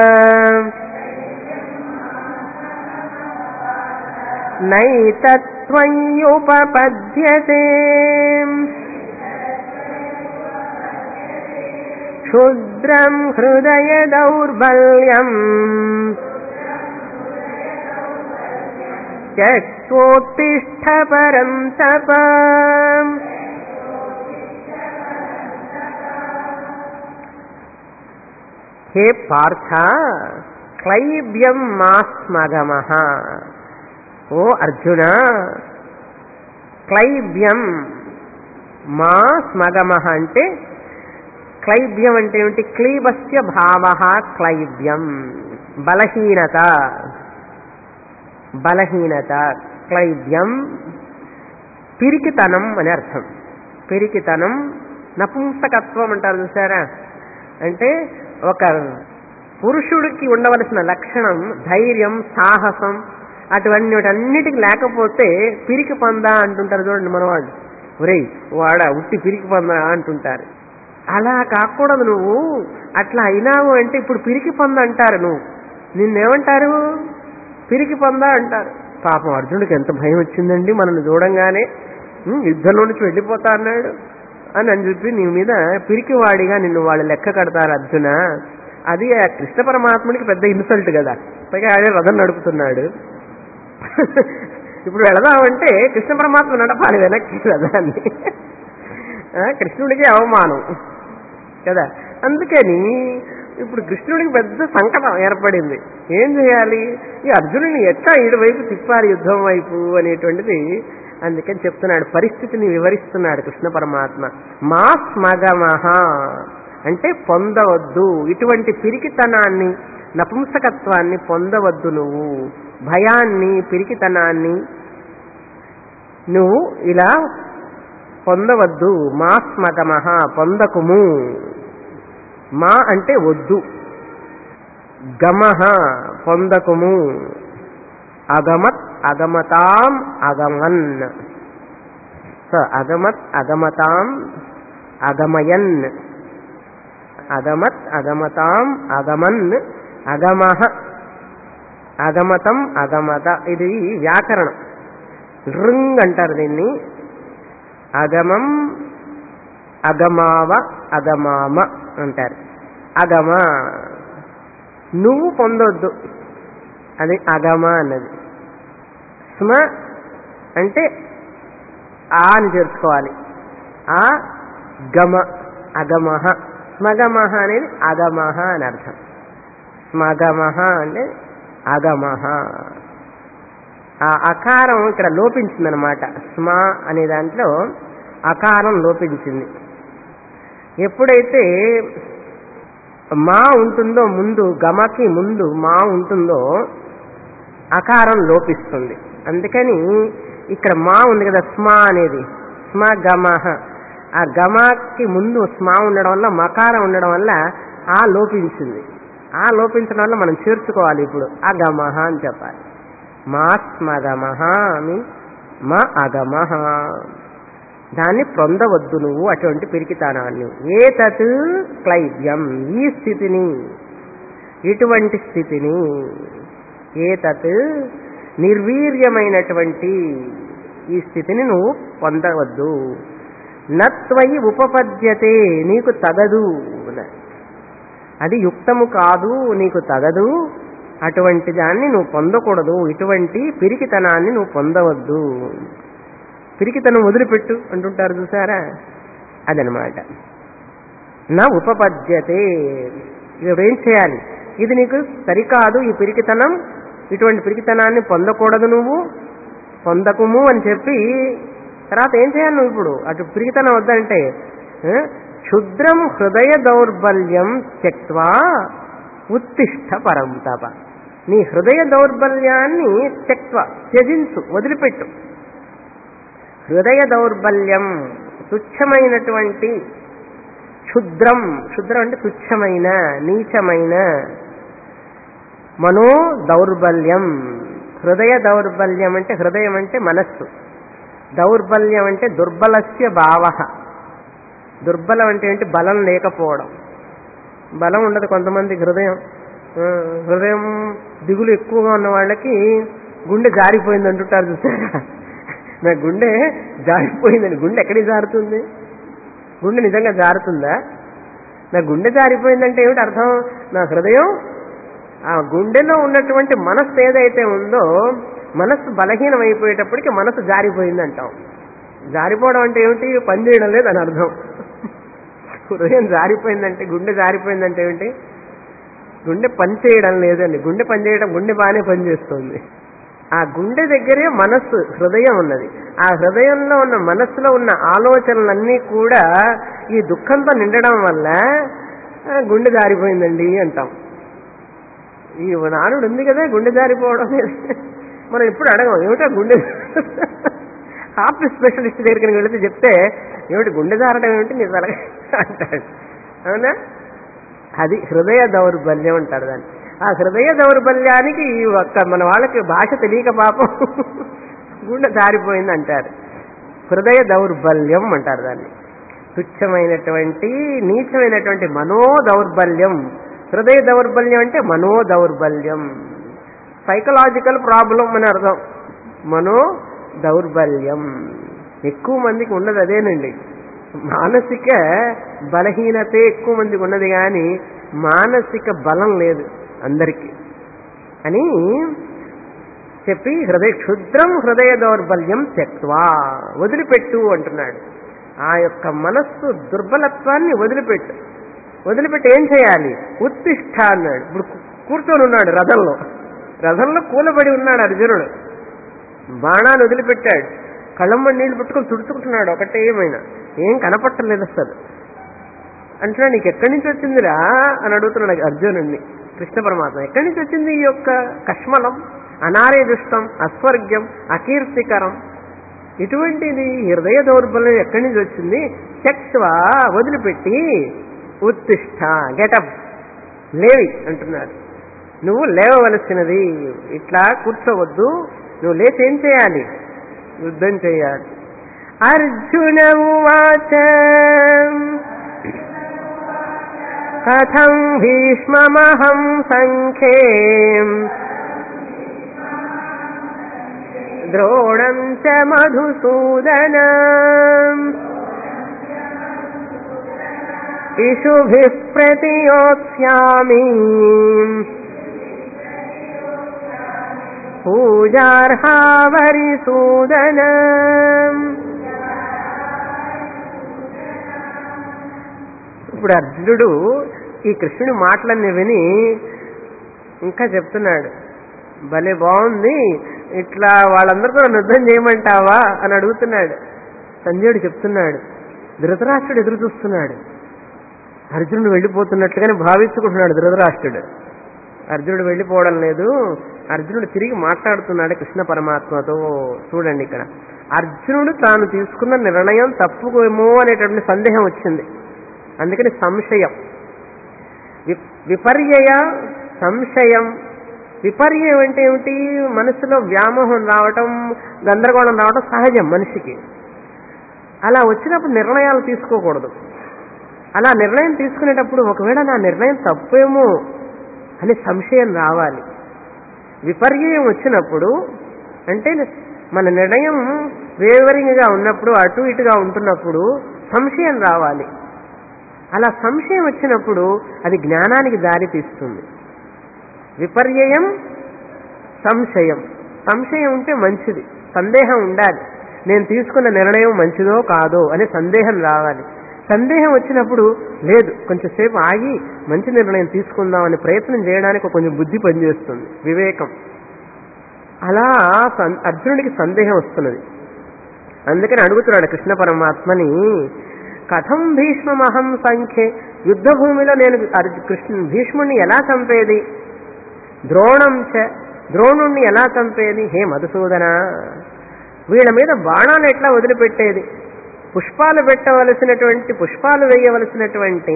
నైతత్వయుపపద్యతే క్షుద్రం హృదయ దౌర్బల్యం త్యక్తోత్తిష్ట పరంతప హే పార్థ క్లైబ్యం మా స్మగమ ఓ అర్జున క్లైబ్యం మా స్మగమ అంటే క్లైబ్యం అంటే ఏమిటి క్లీబస్య భావ క్లైబ్యం బలహీనత బలహీనత క్లైబ్యం పిరికితనం అని అర్థం పిరికితనం నపుంసకత్వం అంటారు చూసారా అంటే ఒక పురుషుడికి ఉండవలసిన లక్షణం ధైర్యం సాహసం అటువంటి అన్నిటికి లేకపోతే పిరికి పొందా అంటుంటారు చూడండి మనవాళ్ళు ఒరేయ్ వాడ ఉట్టి పిరికి పొందా అంటుంటారు అలా కాకూడదు నువ్వు అట్లా అయినావు అంటే ఇప్పుడు పిరికి పొంద అంటారు నువ్వు నిన్నేమంటారు పిరికి పొందా అంటారు పాపం అర్జునుడికి ఎంత భయం వచ్చిందండి మనల్ని చూడంగానే "ఉమ్, యుద్ధంలో నుంచి వెళ్ళిపోతా అన్నాడు అని అని చెప్పి నీ మీద పిరికివాడిగా నిన్ను వాళ్ళు లెక్క కడతారు అర్జున అది ఆ కృష్ణ పరమాత్ముడికి పెద్ద ఇన్సల్ట్ కదా పైగా ఆయన రథం నడుపుతున్నాడు ఇప్పుడు వెళదామంటే కృష్ణ పరమాత్మ నడపాలి వెనక్కి రథాన్ని ఆ, కృష్ణుడికి అవమానం కదా అందుకని ఇప్పుడు కృష్ణుడికి పెద్ద సంకటం ఏర్పడింది ఏం చేయాలి ఈ అర్జునుడిని ఎట్లా ఈడు వైపు తిప్పాలి యుద్ధం వైపు అనేటువంటిది అందుకని చెప్తున్నాడు పరిస్థితిని వివరిస్తున్నాడు కృష్ణ పరమాత్మ మా స్మగమహ అంటే పొందవద్దు ఇటువంటి పిరికితనాన్ని నపుంసకత్వాన్ని పొందవద్దు నువ్వు భయాన్ని పిరికితనాన్ని నువ్వు ఇలా పొందవద్దు మా స్మగమహ పొందకుము మా అంటే వద్దు గమహ పొందకుము అగమత్ అగమతాం అగమన్ స అగమత్ అగమతాం అగమయన్ అగమత్ అగమతాం అగమన్ అగమహ అగమతం అగమత ఇది వ్యాకరణం రింగ్ అంటారు దీన్ని అగమం అగమావ అగమామ అంటారు అగమ నువ్వు పొందొద్దు అది అగమ అన్నది స్మ అంటే ఆ అని చేర్చుకోవాలి ఆ గమ అగమహ స్మగమహ అనేది అగమహ అని అర్థం స్మగమహ అంటే అగమహ ఆ అకారం ఇక్కడ లోపించిందనమాట స్మ అనే దాంట్లో అకారం లోపించింది ఎప్పుడైతే మా ఉంటుందో ముందు గమకి ముందు మా ఉంటుందో అకారం లోపిస్తుంది అందుకని ఇక్కడ మా ఉంది కదా స్మ అనేది స్మ గమహ ఆ గమకి ముందు స్మ ఉండడం వల్ల మకారం ఉండడం వల్ల ఆ లోపించింది ఆ లోపించడం వల్ల మనం చేర్చుకోవాలి ఇప్పుడు అగమహ అని చెప్పాలి మా స్మగమహ మీన్స్ మా అగమహ దాన్ని పొందవద్దు నువ్వు అటువంటి పిరికితానాన్ని ఏ తత్ క్లైవ్యం ఈ స్థితిని ఇటువంటి స్థితిని ఏ తత్ నిర్వీర్యమైనటువంటి ఈ స్థితిని నువ్వు పొందవద్దు నత్వయి ఉపపద్యతే నీకు తగదు అన్నారు. అది యుక్తము కాదు నీకు తగదు అటువంటి దాన్ని నువ్వు పొందకూడదు ఇటువంటి పిరికితనాన్ని నువ్వు పొందవద్దు పిరికితనం వదిలిపెట్టు అంటుంటారు చూసారా అదనమాట నా ఉపపద్యతే ఇప్పుడు ఏం చేయాలి ఇది నీకు సరికాదు ఈ పిరికితనం ఇటువంటి పిరికితనాన్ని పొందకూడదు నువ్వు పొందకుము అని చెప్పి తర్వాత ఏం చేయాలి నువ్వు ఇప్పుడు అటు పిరికితనం వద్దంటే ఆ, క్షుద్రం హృదయ దౌర్బల్యం త్యక్వా ఉత్తిష్ట పరం తప నీ హృదయ దౌర్బల్యాన్ని త్యక్వ త్యజించు వదిలిపెట్టు హృదయ దౌర్బల్యం తుచ్చమైనటువంటి క్షుద్రం క్షుద్రం అంటే తుచ్చమైన నీచమైన మనో దౌర్బల్యం హృదయ దౌర్బల్యం అంటే హృదయం అంటే మనస్సు దౌర్బల్యం అంటే దుర్బలస్య భావ దుర్బలం అంటే ఏంటి బలం లేకపోవడం బలం ఉండదు కొంతమందికి హృదయం ఆ, హృదయం దిగులు ఎక్కువగా ఉన్న వాళ్ళకి గుండె జారిపోయింది అంటుంటారు చూసారా నా గుండె జారిపోయిందని గుండె ఎక్కడికి జారుతుంది గుండె నిజంగా జారుతుందా నా గుండె జారిపోయిందంటే ఏమిటి అర్థం నా హృదయం ఆ గుండెలో ఉన్నటువంటి మనస్సు ఏదైతే ఉందో మనస్సు బలహీనం అయిపోయేటప్పటికి మనస్సు జారిపోయింది అంటాం జారిపోవడం అంటే ఏమిటి పని చేయడం లేదు అని అర్థం హృదయం జారిపోయిందంటే గుండె జారిపోయిందంటే ఏమిటి గుండె పని చేయడం లేదండి గుండె పని చేయడం గుండె బాగానే పనిచేస్తుంది ఆ గుండె దగ్గరే మనస్సు హృదయం ఉన్నది ఆ హృదయంలో ఉన్న మనస్సులో ఉన్న ఆలోచనలన్నీ కూడా ఈ దుఃఖంతో నిండడం వల్ల ఆ, గుండె జారిపోయిందండి అంటాం ఈ నానుడు ఉంది కదా గుండె జారిపోవడం అనేది. మనం ఎప్పుడు అడగం ఏమిటో గుండె హార్ట్ స్పెషలిస్ట్ దగ్గరికి వెళితే చెప్తే ఏమిటి గుండె జారడం ఏమిటి నీ తల అంటాడు అవునా అది హృదయ దౌర్బల్యం అంటారు దాన్ని ఆ హృదయ దౌర్బల్యానికి ఈ ఒక్క మన వాళ్ళకి భాష తెలియక పాపం గుండె జారిపోయింది అంటారు హృదయ దౌర్బల్యం అంటారు దాన్ని తుచ్చమైనటువంటి నీచమైనటువంటి మనో దౌర్బల్యం హృదయ దౌర్బల్యం అంటే మనో దౌర్బల్యం సైకలాజికల్ ప్రాబ్లం అని అర్థం మనో దౌర్బల్యం ఎక్కువ మందికి ఉన్నది అదేనండి మానసిక బలహీనతే ఎక్కువ మందికి ఉన్నది కానీ మానసిక బలం లేదు అందరికీ అని చెప్పి హృదయ క్షుద్రం హృదయ దౌర్బల్యం త్యక్వా వదిలిపెట్టు అంటున్నాడు ఆ యొక్క మనస్సు దుర్బలత్వాన్ని వదిలిపెట్టు వదిలిపెట్టి ఏం చేయాలి ఉత్తిష్ట అన్నాడు ఇప్పుడు కూ- కూర్చొని ఉన్నాడు రథంలో రథంలో కూలబడి ఉన్నాడు అర్జునుడు బాణాన్ని వదిలిపెట్టాడు కళ్ళమ్మ నీళ్లు పట్టుకొని తుడుచుకుంటున్నాడు ఒకటే ఏమైనా ఏం కనపట్టలేదు అసలు అంటున్నాడు నీకు ఎక్కడి నుంచి వచ్చిందిరా అని అడుగుతున్నాడు అర్జునుడిని కృష్ణ పరమాత్మ ఎక్కడి నుంచి వచ్చింది ఈ యొక్క కష్మలం అనారే దుష్టం అస్వర్గ్యం అకీర్తికరం ఇటువంటిది హృదయ దౌర్బల్యం ఎక్కడి నుంచి వచ్చింది చక్వా వదిలిపెట్టి ఉత్తిష్ట గెటప్ లేవి అంటున్నారు నువ్వు లేవవలసినది ఇట్లా కూర్చోవద్దు నువ్వు లేచి ఏం చేయాలి యుద్ధం చేయాలి అర్జున ఉవాచ కథం భీష్మమహం సంఖ్యే ద్రోణం చ మధుసూదన ఇషుభిः ప్రతియోత్స్యామి పూజార్హావరిసూదన ఇప్పుడు అర్జునుడు ఈ కృష్ణుడి మాటలన్నీ విని ఇంకా చెప్తున్నాడు భలే బాగుంది ఇట్లా వాళ్ళందరితో నన్ను యుద్ధం చేయమంటావా అని అడుగుతున్నాడు సంజయుడు చెప్తున్నాడు ధృతరాష్ట్రుడు ఎదురు చూస్తున్నాడు అర్జునుడు వెళ్ళిపోతున్నట్లుగానే భావించుకుంటున్నాడు ధృతరాష్ట్రుడు అర్జునుడు వెళ్ళిపోవడం లేదు అర్జునుడు తిరిగి మాట్లాడుతున్నాడు కృష్ణ పరమాత్మతో చూడండి ఇక్కడ అర్జునుడు తాను తీసుకున్న నిర్ణయం తప్పుకేమో అనేటువంటి సందేహం వచ్చింది అందుకని సంశయం వి- విపర్యయ సంశయం విపర్యయం అంటే ఏమిటి మనసులో వ్యామోహం రావటం గందరగోళం రావటం సహజం మనిషికి అలా వచ్చినప్పుడు నిర్ణయాలు తీసుకోకూడదు అలా నిర్ణయం తీసుకునేటప్పుడు ఒకవేళ నా నిర్ణయం తప్పేమో అని సంశయం రావాలి విపర్యయం వచ్చినప్పుడు అంటే మన నిర్ణయం వేవరింగ్గా ఉన్నప్పుడు అటు ఇటుగా ఉంటున్నప్పుడు సంశయం రావాలి అలా సంశయం వచ్చినప్పుడు అది జ్ఞానానికి దారి తీస్తుంది విపర్యయం సంశయం సంశయం ఉంటే మంచిది సందేహం ఉండాలి నేను తీసుకున్న నిర్ణయం మంచిదో కాదో అనే సందేహం రావాలి సందేహం వచ్చినప్పుడు లేదు కొంచెంసేపు ఆగి మంచి నిర్ణయం తీసుకుందామని ప్రయత్నం చేయడానికి కొంచెం బుద్ధి పనిచేస్తుంది వివేకం అలా సం- అర్జునుడికి సందేహం వస్తున్నది అందుకని అడుగుతున్నాడు కృష్ణ పరమాత్మని కథం భీష్మమహం సంఖ్యే యుద్ధ భూమిలో నేను అర్జు- కృష్ణ భీష్ముడిని ఎలా చంపేది ద్రోణం చ ద్రోణుణ్ణి ఎలా చంపేది హే మధుసూదన వీళ్ళ మీద బాణాలు ఎట్లా వదిలిపెట్టేది పుష్పాలు పెట్టవలసినటువంటి పుష్పాలు వేయవలసినటువంటి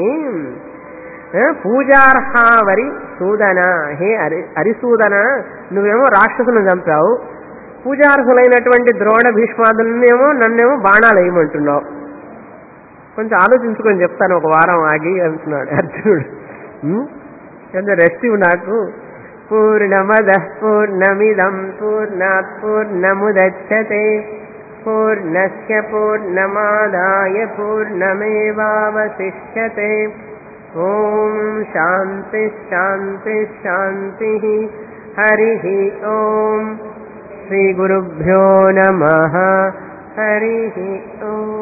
ఆ, పూజార్హావరి సూదన హే హరి హరిసూదన నువ్వేమో రాక్షసులను చంపావు పూజార్హులైనటువంటి ద్రోణ భీష్మాదులనేమో నన్నేమో బాణాలు వేయమంటున్నావు కొంచెం ఆలోచించుకొని చెప్తాను ఒక వారం ఆగి అంటున్నాడు అర్జునుడు ఉం? కొంచెం రెస్ట్ ఇవ్వు నాకు పూర్ణమద పూర్ణమిదం పూర్ణాత్ పూర్ణముదచ్చతే పూర్ణస్య పూర్ణమాదాయ పూర్ణమేవావశిష్యతే ఓం శాంతి శాంతి శాంతి హరి ఓం శ్రీ గురుభ్యో నమ హరి ఓం